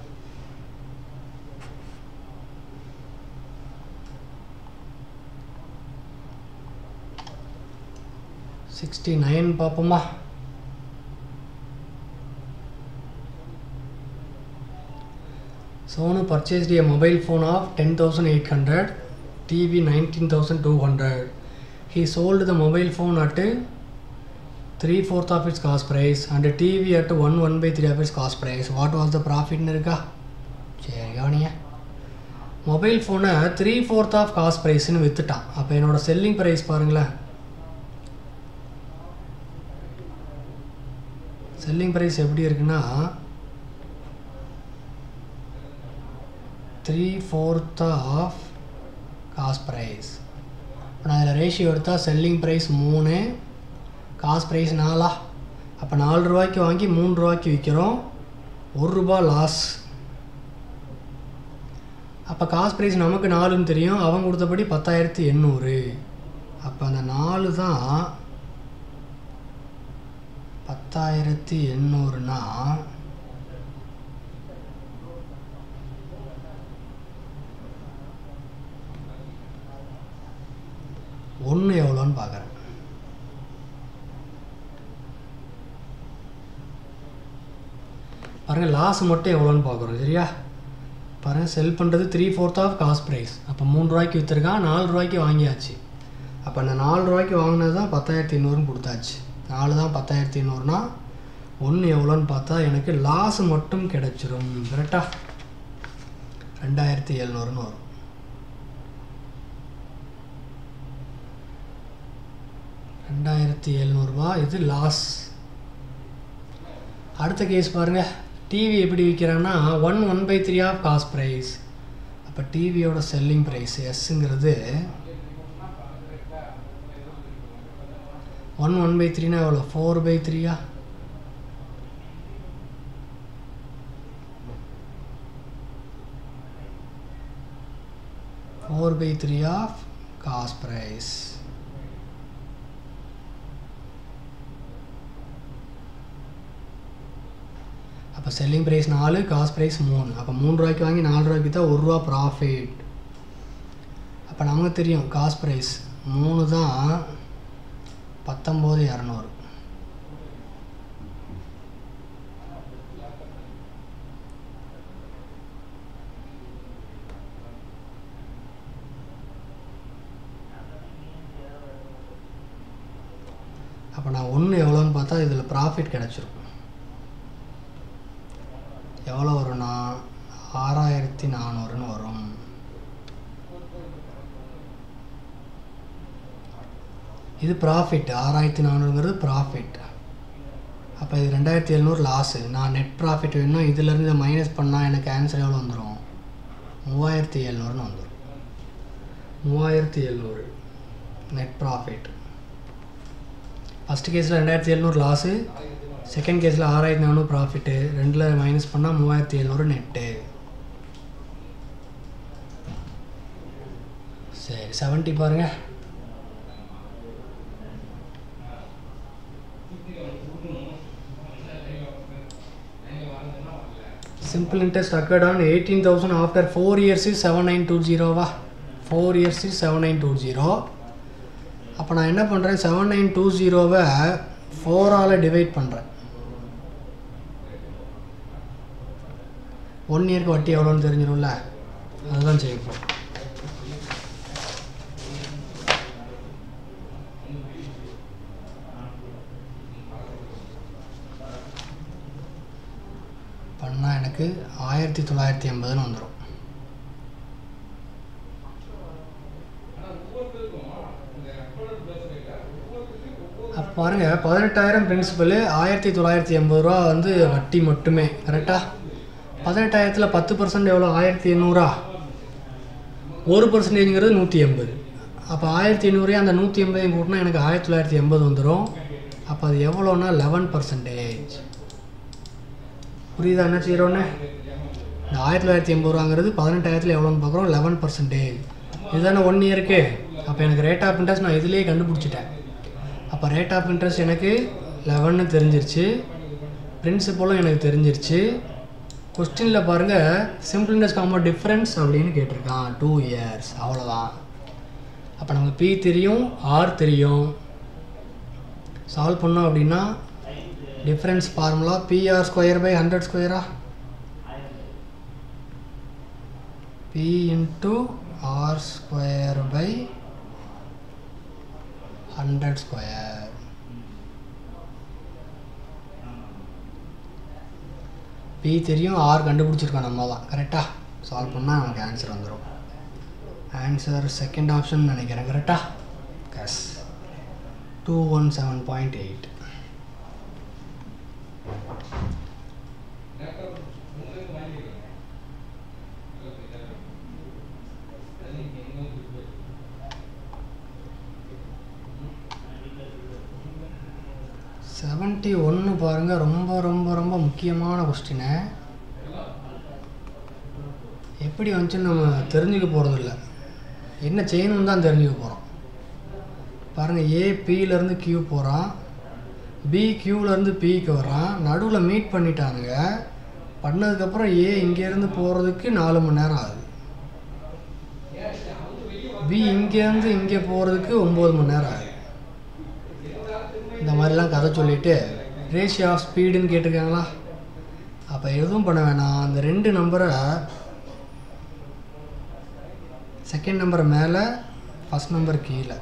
சிக்ஸ்டி நைன் பார்ப்போமா Sonu purchased a mobile phone of 10,800, TV 19,200. He sold the mobile phone at 3 fourth of its cost price and TV at 1 1 by 3 of its cost price. What was the profit இருக்கா சரி கவனிங்க mobile ஃபோனை three fourth of cost ப்ரைஸ்னு விற்றுட்டான் அப்போ என்னோட selling price பாருங்களேன் selling price எப்படி இருக்குன்னா three fourth of cost price இப்போ நான் இதில் ரேஷியோ எடுத்தால் செல்லிங் ப்ரைஸ் மூணு காஸ்ட் ப்ரைஸ் நாலா அப்போ நாலு ரூபாய்க்கு வாங்கி மூணு ரூபாய்க்கு விற்கிறோம் ஒரு ரூபா லாஸ் அப்போ காஸ்ட் ப்ரைஸ் நமக்கு நாலுன்னு தெரியும் அவன் கொடுத்தபடி பத்தாயிரத்தி எண்ணூறு அப்போ அந்த நாலு தான் பத்தாயிரத்தி எண்ணூறுனா ஒன்று எவ்வளோன்னு பார்க்குறேன் பாருங்கள் லாஸ் மட்டும் எவ்வளோன்னு பார்க்குறோம் சரியா பாருங்கள் செல் பண்ணுறது three fourth of cost price அப்போ மூணு ரூபாய்க்கு விற்றுருக்கான் நாலு ரூபாய்க்கு வாங்கியாச்சு அப்போ அந்த நாலு ரூபாய்க்கு வாங்கினது தான் பத்தாயிரத்தி ஐநூறுன்னு கொடுத்தாச்சு நாலு தான் பத்தாயிரத்தி ஐநூறுனா ஒன்று எவ்வளோன்னு பார்த்தா எனக்கு லாஸ் மட்டும் கிடைச்சிரும் கரெக்டாக ரெண்டாயிரத்தி எழுநூறுன்னு வரும் ரெண்டாயிரத்தி எழுநூறுபா இது லாஸ் அடுத்த கேஸ் பாருங்கள் டிவி எப்படி விற்கிறான்னா one one by three of cost price அப்போ டிவியோட செல்லிங் ப்ரைஸ் எஸ்ஸுங்கிறது ஒன் ஒன் பை த்ரீனா எவ்வளோ ஃபோர் பை த்ரீயா four by three of cost price அப்போ செல்லிங் ப்ரைஸ் நாலு காஸ்ட் ப்ரைஸ் மூணு அப்போ மூணு ரூபாய்க்கு வாங்கி நாலு ரூபாய்க்கு தான் ஒரு ரூபா ப்ராஃபிட் அப்போ நமக்கு தெரியும் காஸ்ட் ப்ரைஸ் மூணு தான் பத்தொம்போது இரநூறு அப்போ நான் ஒன்று எவ்வளோன்னு பார்த்தா இதில் ப்ராஃபிட் கிடச்சிரும் எவ்வளோ வரும்னா ஆறாயிரத்தி நானூறுன்னு வரும் இது ப்ராஃபிட் ஆறாயிரத்தி நானூறுங்கிறது ப்ராஃபிட் அப்போ இது ரெண்டாயிரத்தி எழுநூறு லாஸு நான் நெட் ப்ராஃபிட் வேணும் இதுலேருந்து இதை மைனஸ் பண்ணால் எனக்கு ஆன்சர் எவ்வளோ வந்துடும் மூவாயிரத்தி எழுநூறுன்னு வந்துடும் மூவாயிரத்தி எழுநூறு நெட் ப்ராஃபிட் ஃபஸ்ட்டு கேஸில் ரெண்டாயிரத்தி எழுநூறு லாஸு செகண்ட் கேஸில் ஆறாயிரத்தி நானூறு ப்ராஃபிட்டு ரெண்டில் மைனஸ் பண்ணால் மூவாயிரத்தி எழுநூறு நெட்டு சரி செவன்ட்டி பாருங்கள் simple interest occurred on 18000 after 4 years is 7920 வா 4 years is 7920 அப்போ நான் என்ன பண்ணுறேன் செவன் நைன் டூ ஜீரோவை ஃபோரால் டிவைட் பண்ணுறேன் ஒன் இயர்க்கு வட்டி எவ்வளோன்னு தெரிஞ்சிடும்ல அதுதான் செய்ய போகிறோம் பண்ணால் எனக்கு ஆயிரத்தி தொள்ளாயிரத்தி எண்பதுன்னு வந்துடும் அப்போ பாருங்கள் பதினெட்டாயிரம் பிரின்சிபல் ஆயிரத்தி தொள்ளாயிரத்தி எண்பது ரூபா வந்து வட்டி மட்டுமே கரெக்டாக பதினெட்டாயிரத்தில் பத்து பர்சன்ட் எவ்வளோ ஆயிரத்தி எண்ணூறா ஒரு பர்சன்டேஜ்ங்கிறது நூற்றி எண்பது அப்போ ஆயிரத்தி எண்ணூறே அந்த நூற்றி எண்பதையும் கூட்டினா எனக்கு ஆயிரத்தி தொள்ளாயிரத்தி எண்பது வந்துடும் அப்போ அது எவ்வளோன்னா லெவன் பர்சன்டேஜ் புரியுதா என்ன செய்கிறோன்னு இந்த ஆயிரத்தி தொள்ளாயிரத்தி எண்பது ரூபாங்கிறது பதினெட்டாயிரத்தில் எவ்வளோன்னு பார்க்குறோம் லெவன் பர்சன்டேஜ் இதுதானே ஒன் இயருக்கு அப்போ எனக்கு ரேட் ஆஃப் இன்ட்ரெஸ்ட் நான் இதுலேயே கண்டுபிடிச்சிட்டேன் அப்போ ரேட் ஆஃப் இன்ட்ரெஸ்ட் எனக்கு லெவன்னு தெரிஞ்சிருச்சு பிரின்சிபலும் எனக்கு தெரிஞ்சிருச்சு கொஸ்டினில் பாருங்கள் சிம்பிள் இன்ட்ரெஸ்ட் காமோ டிஃப்ரென்ஸ் அப்படின்னு கேட்டிருக்கான் டூ இயர்ஸ் அவ்வளோதான் அப்போ நமக்கு பி தெரியும் ஆர் தெரியும் சால்வ் பண்ணோம் அப்படின்னா difference formula PR square by hundred ஸ்கொயரா P into R square by hundred square P தெரியும் ஆர் கண்டுபிடிச்சிருக்கோம் நம்ம தான் கரெக்டாக சால்வ் பண்ணால் நமக்கு ஆன்சர் வந்துடும் ஆன்சர் செகண்ட் ஆப்ஷன் நினைக்கிறேன் கரெக்டாக guess two one seven point eight seventy ஒன்று பாருங்கள் ரொம்ப ரொம்ப ரொம்ப முக்கியமான கொஸ்டினு எப்படி வந்துச்சுன்னு நம்ம தெரிஞ்சுக்க போகிறதில்ல என்ன செய்யணும்னு தான் தெரிஞ்சுக்க போகிறோம் பாருங்கள் ஏ பியிலேருந்து கியூ போகிறான் பி கியூலேருந்து பிக்கு வரான் நடுவில் மீட் பண்ணிட்டானுங்க பண்ணதுக்கப்புறம் ஏ இங்கேருந்து போகிறதுக்கு நாலு மணி நேரம் ஆகுது பி இங்கேருந்து இங்கே போகிறதுக்கு ஒம்பது மணி நேரம் ஆகுது இந்த மாதிரிலாம் கதை சொல்லிவிட்டு ரேஷியோ ஆஃப் ஸ்பீடுன்னு கேட்டிருக்காங்களா அப்போ எதுவும் பண்ண வேணாம் அந்த ரெண்டு நம்பரை செகண்ட் நம்பர் மேலே ஃபஸ்ட் நம்பர் கீழே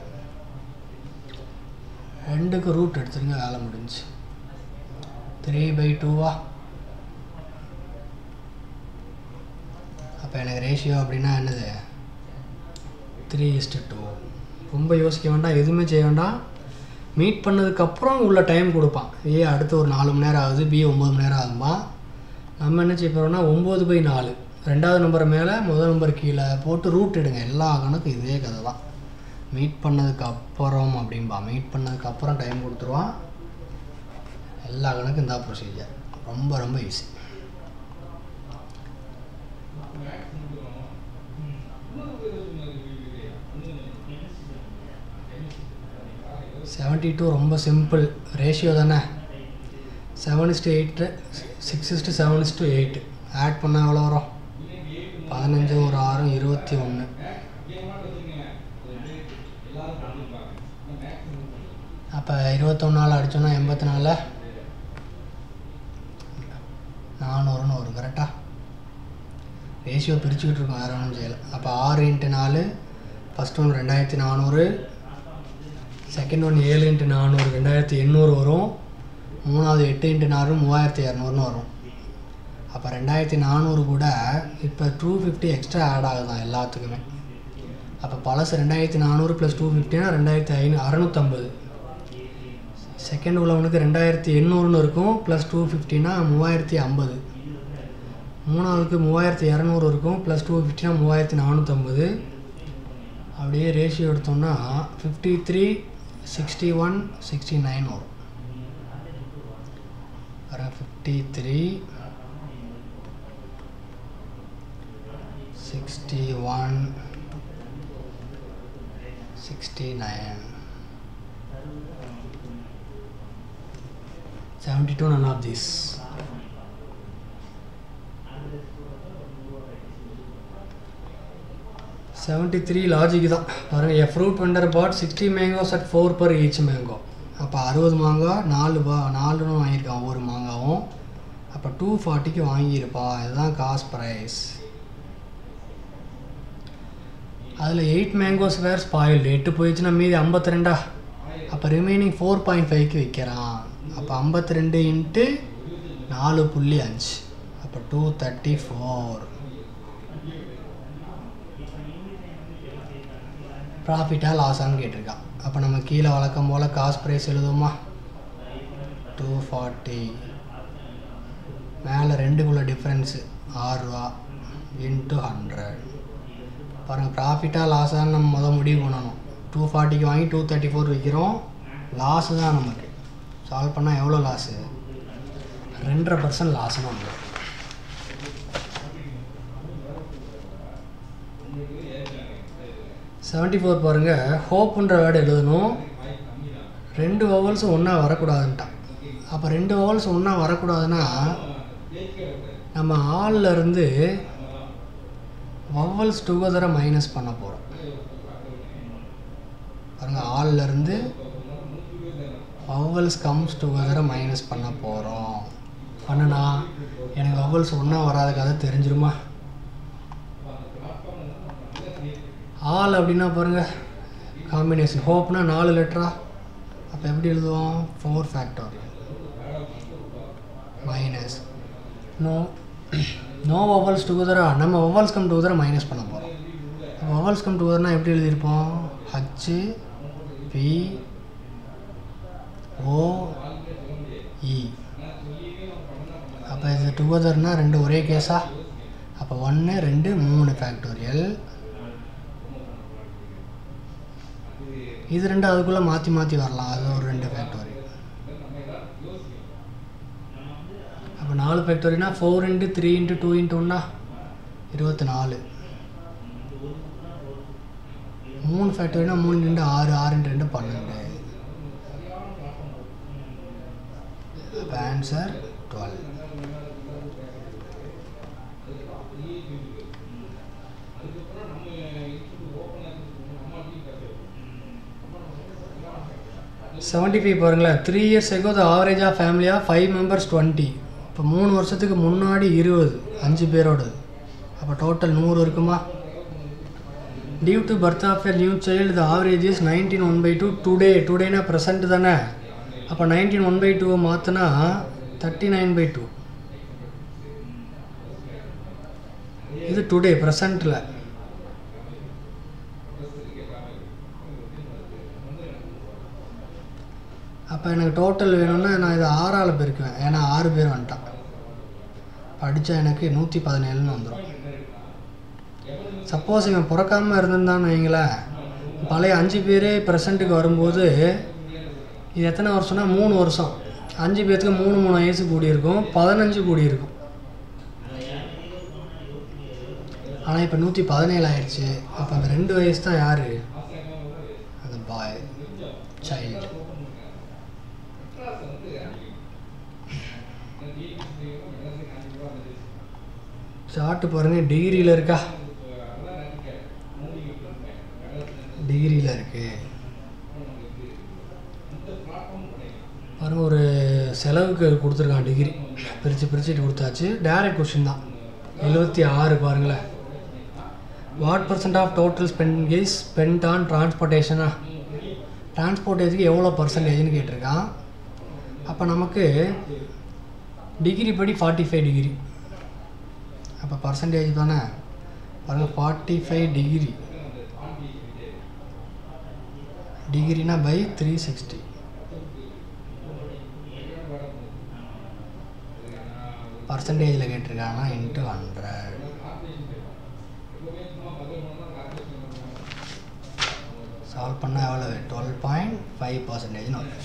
ரெண்டுக்கு ரூட் எடுத்துருங்க வேலை முடிஞ்சு த்ரீ பை டூவா அப்போ எனக்கு ரேஷியோ அப்படின்னா என்னது த்ரீ இஸ்டு டூ ரொம்ப யோசிக்க வேண்டாம் எதுவுமே செய்ய வேண்டாம் மீட் பண்ணதுக்கப்புறம் உள்ள டைம் கொடுப்பான் ஏ அடுத்து ஒரு நாலு மணி நேரம் ஆகுது பி ஒம்பது மணி நேரம் ஆகுமா நம்ம என்ன செய்ய போகிறோம்னா ஒம்பது பை நாலு ரெண்டாவது நம்பர் மேலே முதல் நம்பர் கீழே போட்டு ரூட் எடுங்க எல்லா கணக்கும் இதே கதை தான் மீட் பண்ணதுக்கு அப்புறம் அப்படின்பா மீட் பண்ணதுக்கு அப்புறம் டைம் கொடுத்துருவான் எல்லா கணக்கும் இந்த ப்ரொசீஜர் ரொம்ப ரொம்ப ஈஸி செவன்ட்டி டூ ரொம்ப சிம்பிள் ரேஷியோ தானே seven is to eight six is to seven is to eight add பண்ணால் எவ்வளோ வரும் பதினஞ்சு ஒரு ஆறு இருபத்தி ஒன்று அப்போ இருபத்தொன்னாள் அடித்தோன்னா எண்பத்தி நாலில் நானூறுன்னு வரும் கரெக்டாக ரேஷியோ பிரிச்சுக்கிட்டு இருக்கோம் வேறு ஒன்றும் செய்யலை அப்போ ஆறு இன்ட்டு நாலு ஃபஸ்ட் ஒன்று ரெண்டாயிரத்தி நானூறு செகண்ட் ஒன் ஏழு இன்ட்டு நானூறு ரெண்டாயிரத்தி எண்ணூறு வரும் மூணாவது எட்டு இன்ட்டு நானூறு மூவாயிரத்தி இரநூறுன்னு வரும் அப்போ ரெண்டாயிரத்தி நானூறு கூட இப்போ டூ ஃபிஃப்டி எக்ஸ்ட்ரா ஆட் ஆகுதான் எல்லாத்துக்குமே அப்போ பழசு ரெண்டாயிரத்தி நானூறு ப்ளஸ் டூ ஃபிஃப்டினா ரெண்டாயிரத்தி ஐநூ அறநூற்றம்பது செகண்ட் உள்ளவனுக்கு ரெண்டாயிரத்தி எண்ணூறுன்னு இருக்கும் ப்ளஸ் டூ ஃபிஃப்டினா மூவாயிரத்தி ஐம்பது மூணாவதுக்கு மூவாயிரத்தி இரநூறு இருக்கும் ப்ளஸ் டூ ஃபிஃப்டினா மூவாயிரத்தி நானூற்றம்பது அப்படியே ரேஷியோ எடுத்தோம்னா fifty three sixty one sixty nine வரும் வர fifty three sixty one sixty nine seventy two none of this seventy three logic தான் பாருங்கள் a fruit vendor bought sixty mangoes at four per each mango அப்போ அறுபது மாங்காய் நாலு பா நாலுன்னு வாங்கியிருக்கான் ஒவ்வொரு மாங்காவும் அப்போ டூ ஃபார்ட்டிக்கு வாங்கியிருப்பான் இதுதான் காஸ்ட் ப்ரைஸ் அதில் எயிட் மேங்கோஸ் வேர் ஸ்பாயில்டு எட்டு போயிடுச்சுன்னா மீதி ஐம்பத்தி ரெண்டா அப்போ ரிமைனிங் ஃபோர் பாயிண்ட் ஃபைவ்க்கு விற்கிறான் அப்போ ஐம்பத்தி ரெண்டு இன்ட்டு நாலு புள்ளி அஞ்சு அப்போ டூ தேர்ட்டி ஃபோர் ப்ராஃபிட்டாக லாஸான்னு கேட்டிருக்கான் அப்போ நம்ம கீழே வழக்கம் போல் காசு ப்ரைஸ் எழுதுவோமா டூ ஃபார்ட்டி மேலே ரெண்டுக்குள்ள டிஃப்ரென்ஸு ஆறுரூவா இன்ட்டு ஹண்ட்ரட் பாருங்கள் ப்ராஃபிட்டாக லாஸான்னு நம்ம முதல் முடிவு பண்ணணும் டூ ஃபார்ட்டிக்கு வாங்கி டூ தேர்ட்டி ஃபோர் விற்கிறோம் லாஸு தான் நமக்கு சால்வ் பண்ணால் எவ்வளோ லாஸு ரெண்டரை பர்சன்ட் லாஸ்னு வந்துடும் செவன்ட்டி ஃபோர் பாருங்கள் ஹோப்புன்ற வேர்டு எழுதணும் ரெண்டு வவல்ஸும் ஒன்றா வரக்கூடாதுன்ட்டான் அப்போ ரெண்டு வவல்ஸ் ஒன்றா வரக்கூடாதுன்னா நம்ம ஆள்ல இருந்து வவல்ஸ் டுகெதரை மைனஸ் பண்ண போகிறோம் பாருங்கள் ஆள்ல இருந்து வவல்ஸ் கம்ஸ் டுகெதரை மைனஸ் பண்ண போகிறோம் பண்ணுனா எனக்கு வவல்ஸ் ஒன்றா வராத கதை தெரிஞ்சிருமா ஆல் அப்படின்னா பாருங்கள் காம்பினேஷன் ஹோப்னா நாலு லெட்டரா அப்போ எப்படி எழுதுவோம் four factor minus no no vowels டுகெதரா நம்ம வவல்ஸ் கம் டுகெதரை மைனஸ் பண்ண போகிறோம் வவல்ஸ் கம் டுகெதர்னால் எப்படி எழுதியிருப்போம் ஹச்சு பி ஓ இ அப்போ இது டுகெதர்னால் ரெண்டு ஒரே கேஸா அப்போ ஒன்று ரெண்டு மூணு ஃபேக்டோரியல் இது ரெண்டு அதுக்குள்ளே மாற்றி மாற்றி வரலாம் அது ஒரு ரெண்டு ஃபேக்டோரியல் அப்போ நாலு ஃபேக்டரினா four into three into two into ஒன்னா இருபத்தி நாலு மூணு ஃபேக்டரினா மூணு ரெண்டு ஆறு ஆறு இன்ட்டு ரெண்டு பன்னெண்டு அப்போ ஆன்சர் டுவெல் செவன்ட்டி ஃபைவ் பாருங்களேன் three years ago the average of ஃபேமிலியாக ஃபைவ் மெம்பர்ஸ் டுவெண்ட்டி இப்போ மூணு வருஷத்துக்கு முன்னாடி இருபது அஞ்சு பேரோடது அப்போ டோட்டல் நூறு இருக்குமா due to birth of a new child the average is nineteen one by two today டுடேனா ப்ரெசென்ட் தானே அப்போ நைன்டீன் ஒன் பை டூவை மாற்றினா தேர்ட்டி நைன் பை டூ இது டுடே ப்ரெசண்ட்டில் அப்போ எனக்கு டோட்டல் வேணும்னா நான் இதை ஆறால் பெருக்குவேன் ஏன்னா ஆறு பேர் வந்துட்டான் படித்தா எனக்கு நூற்றி பதினேழுன்னு வந்துடும் சப்போஸ் இவன் பிறக்காமல் இருந்திருந்தான்னு வைங்களேன் பழைய அஞ்சு பேரே ப்ரெசண்ட்டுக்கு வரும்போது இது எத்தனை வருஷம்னா மூணு வருஷம் அஞ்சு பேர்த்துக்கு மூணு மூணு வயசு கூடியிருக்கும் பதினஞ்சு கூடியிருக்கும் ஆனால் இப்போ நூற்றி பதினேழு ஆயிடுச்சு அப்போ அந்த ரெண்டு வயசு தான் யார் அந்த பாய் சைல்டு சார்ட்டு பாருங்கள் டிகிரியில் இருக்கா டிகிரியில் இருக்கு பாருங்க ஒரு செலவுக்கு கொடுத்துருக்கான் டிகிரி பிரித்து பிரிச்சுட்டு கொடுத்தாச்சு டேரக்ட் கொஷின் தான் எழுபத்தி ஆறு பாருங்களேன் what percent of total spend is spend on டிரான்ஸ்போர்ட்டேஷனா டிரான்ஸ்போர்ட்டேஜுக்கு எவ்வளோ பர்சன்டேஜ்னு கேட்டிருக்கான் அப்போ நமக்கு டிகிரி படி ஃபார்ட்டி ஃபைவ் டிகிரி அப்போ பர்சன்டேஜ் தானே பாருங்கள் ஃபார்ட்டி ஃபைவ் டிகிரி டிகிரினா பை த்ரீ சிக்ஸ்டி பர்சன்டேஜில் கேட்டிருக்காங்கன்னா இன்ட்டு ஹண்ட்ரட் சால்வ் பண்ணால் எவ்வளோ டுவெல் பாயிண்ட் ஃபைவ் பர்சன்டேஜ்னு வரும்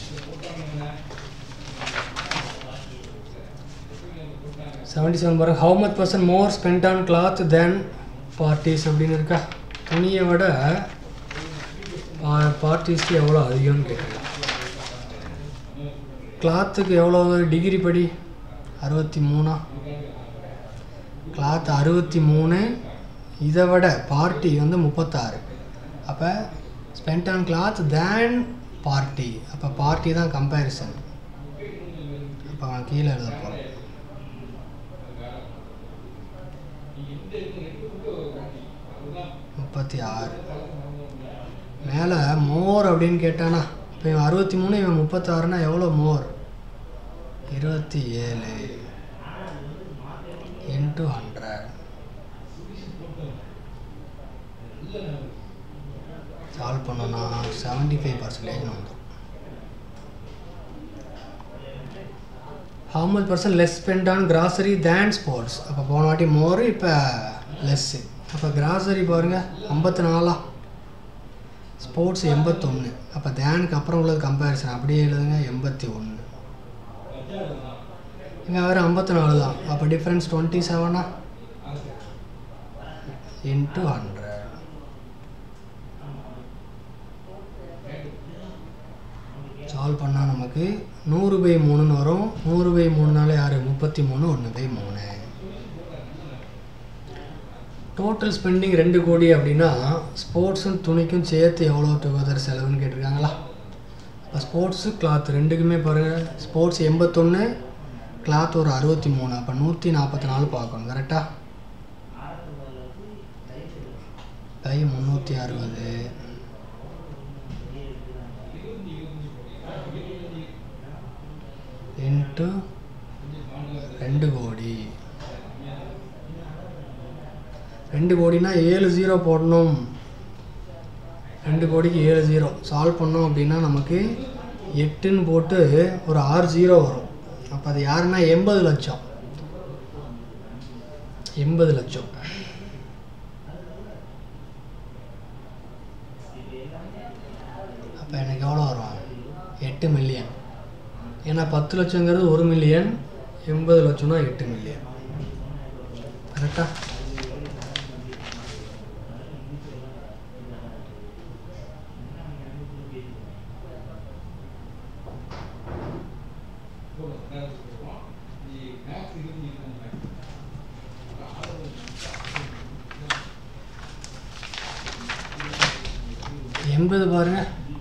செவன்டி செவன் பாருங்க how much percent more spend on cloth than parties அப்படின்னு இருக்கா துணியை விட பார்ட்டிஸ்க்கு எவ்வளோ அதிகம்னு கேட்குறேன் கிளாத்துக்கு எவ்வளோ டிகிரி படி அறுபத்தி மூணா கிளாத் அறுபத்தி மூணு இதை விட பார்ட்டி வந்து முப்பத்தாறு அப்போ spend on cloth than party அப்போ பார்ட்டி தான் கம்பேரிசன் அப்போ அவன் கீழே எழுத போகிறோம் முப்பத்தி ஆறு மேலே மோர் அப்படின்னு கேட்டானா இப்போ இவன் அறுபத்தி மூணு இவன் முப்பத்தாறுனா எவ்வளோ மோர் இருபத்தி ஏழு இன்ட்டு ஹண்ட்ரட் சால்வ் பண்ணோன்னா செவன்டி ஃபைவ் பர்சன்டேஜ் வந்துடும் how much percent less spend on grocery than sports அப்போ போன வாட்டி மோர் இப்போ லெஸ்ஸு அப்போ கிராசரி பாருங்கள் ஐம்பத்தி நாலா ஸ்போர்ட்ஸ் எண்பத்தொன்று அப்போ தேனுக்கு அப்புறம் உள்ளது கம்பேரிசன் அப்படியே எழுதுங்க எண்பத்தி ஒன்று இங்கே வேறு ஐம்பத்தி நாலு தான் அப்போ டிஃப்ரென்ஸ் டுவெண்ட்டி செவனா இன்ட்டு ஹண்ட்ரட் சால்வ் பண்ணால் நமக்கு நூறு பை மூணுன்னு வரும் நூறு பை மூணுனால யார் முப்பத்தி மூணு ஒன்று பை மூணு டோட்டல் ஸ்பெண்டிங் ரெண்டு கோடி அப்படின்னா ஸ்போர்ட்ஸும் துணிக்கும் சேர்த்து எவ்வளோ டுகெதர் செலவுன்னு கேட்டிருக்காங்களா இப்போ ஸ்போர்ட்ஸு கிளாத் ரெண்டுக்குமே பாருங்கள் ஸ்போர்ட்ஸ் எண்பத்தொன்று கிளாத் ஒரு அறுபத்தி மூணு அப்போ நூற்றி நாற்பத்தி நாலு பார்க்கணும் கரெக்டாக பை முந்நூற்றி அறுபது இன்ட்டு ரெண்டு கோடி ரெண்டு கோடினா ஏழு ஜீரோ போடணும் ரெண்டு கோடிக்கு ஏழு ஜீரோ சால்வ் பண்ணோம் அப்படின்னா நமக்கு எட்டுன்னு போட்டு ஒரு ஆறு ஜீரோ வரும் அப்போ அது யாருன்னா எண்பது லட்சம் எண்பது லட்சம் அப்போ எனக்கு எவ்வளோ வரும் எட்டு மில்லியன் ஏன்னா பத்து லட்சங்கிறது ஒரு மில்லியன் எண்பது லட்சம்னா எட்டு மில்லியன் கரெக்டா எண்பது பாருங்க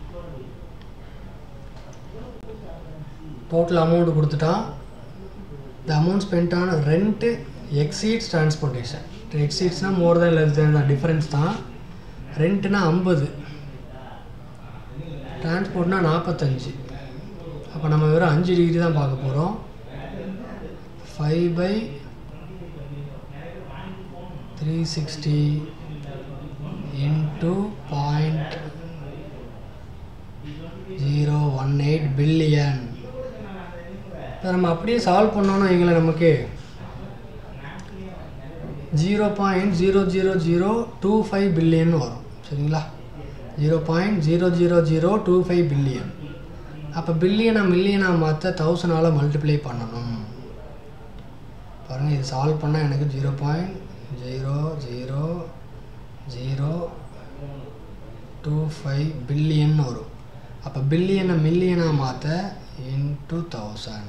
டோட்டல் அமௌண்ட் கொடுத்துட்டான் the amount spend on rent exceeds transportation எக்ஸீட்ஸ்னால் மோர் தேன் லெஸ் தேன் தான் டிஃப்ரென்ஸ் தான் ரெண்ட்டுனா ஐம்பது டிரான்ஸ்போர்ட்னா நாற்பத்தஞ்சு அப்போ நம்ம வெறும் அஞ்சு டிகிரி தான் பார்க்க போகிறோம் five by three sixty into point zero one eight billion இப்போ நம்ம அப்படியே சால்வ் பண்ணோன்னா எங்களை நமக்கு zero point zero zero zero two five billion வரும் சரிங்களா zero point zero zero zero two five billion அப்போ பில்லியனை மில்லியனாக மாற்ற தௌசண்டால் மல்டிப்ளை பண்ணணும் பாருங்கள் இது சால்வ் பண்ணால் எனக்கு zero point zero zero zero two five billion வரும் அப்போ பில்லியனை மில்லியனாக மாற்ற இன்ட்டு தௌசண்ட்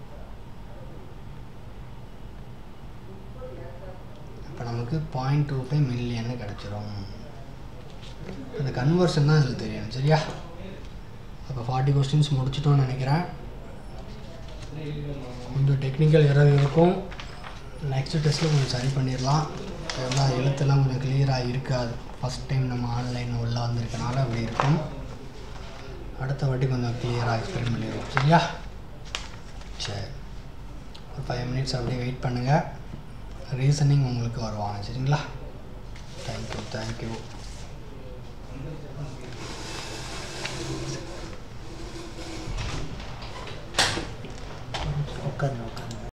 அப்போ நமக்கு பாயிண்ட் டூ ஃபைவ் மில்லியன்னு கிடச்சிரும் அந்த கன்வர்ஷன் தான் இதில் தெரியணும் சரியா அப்போ ஃபார்ட்டி கொஸ்டின்ஸ் முடிச்சிட்டோம்னு நினைக்கிறேன் கொஞ்சம் டெக்னிக்கல் எரர் இருக்கும் நெக்ஸ்ட் டெஸ்ட்டில் கொஞ்சம் சரி பண்ணிடலாம் எல்லாம் எழுத்தெல்லாம் கொஞ்சம் கிளியராக இருக்காது ஃபஸ்ட் டைம் நம்ம ஆன்லைன் உள்ளே வந்திருக்கனால அப்படி இருக்கும் அடுத்த வாட்டி கொஞ்சம் கிளியராக எக்ஸ்பிளைன் பண்ணிடுவோம் சரியா சரி ஒரு ஃபைவ் மினிட்ஸ் அப்படியே வெயிட் பண்ணுங்கள் ரீசனிங் உங்களுக்கு வருவாங்க சரிங்களா தேங்க்யூ தேங்க்யூ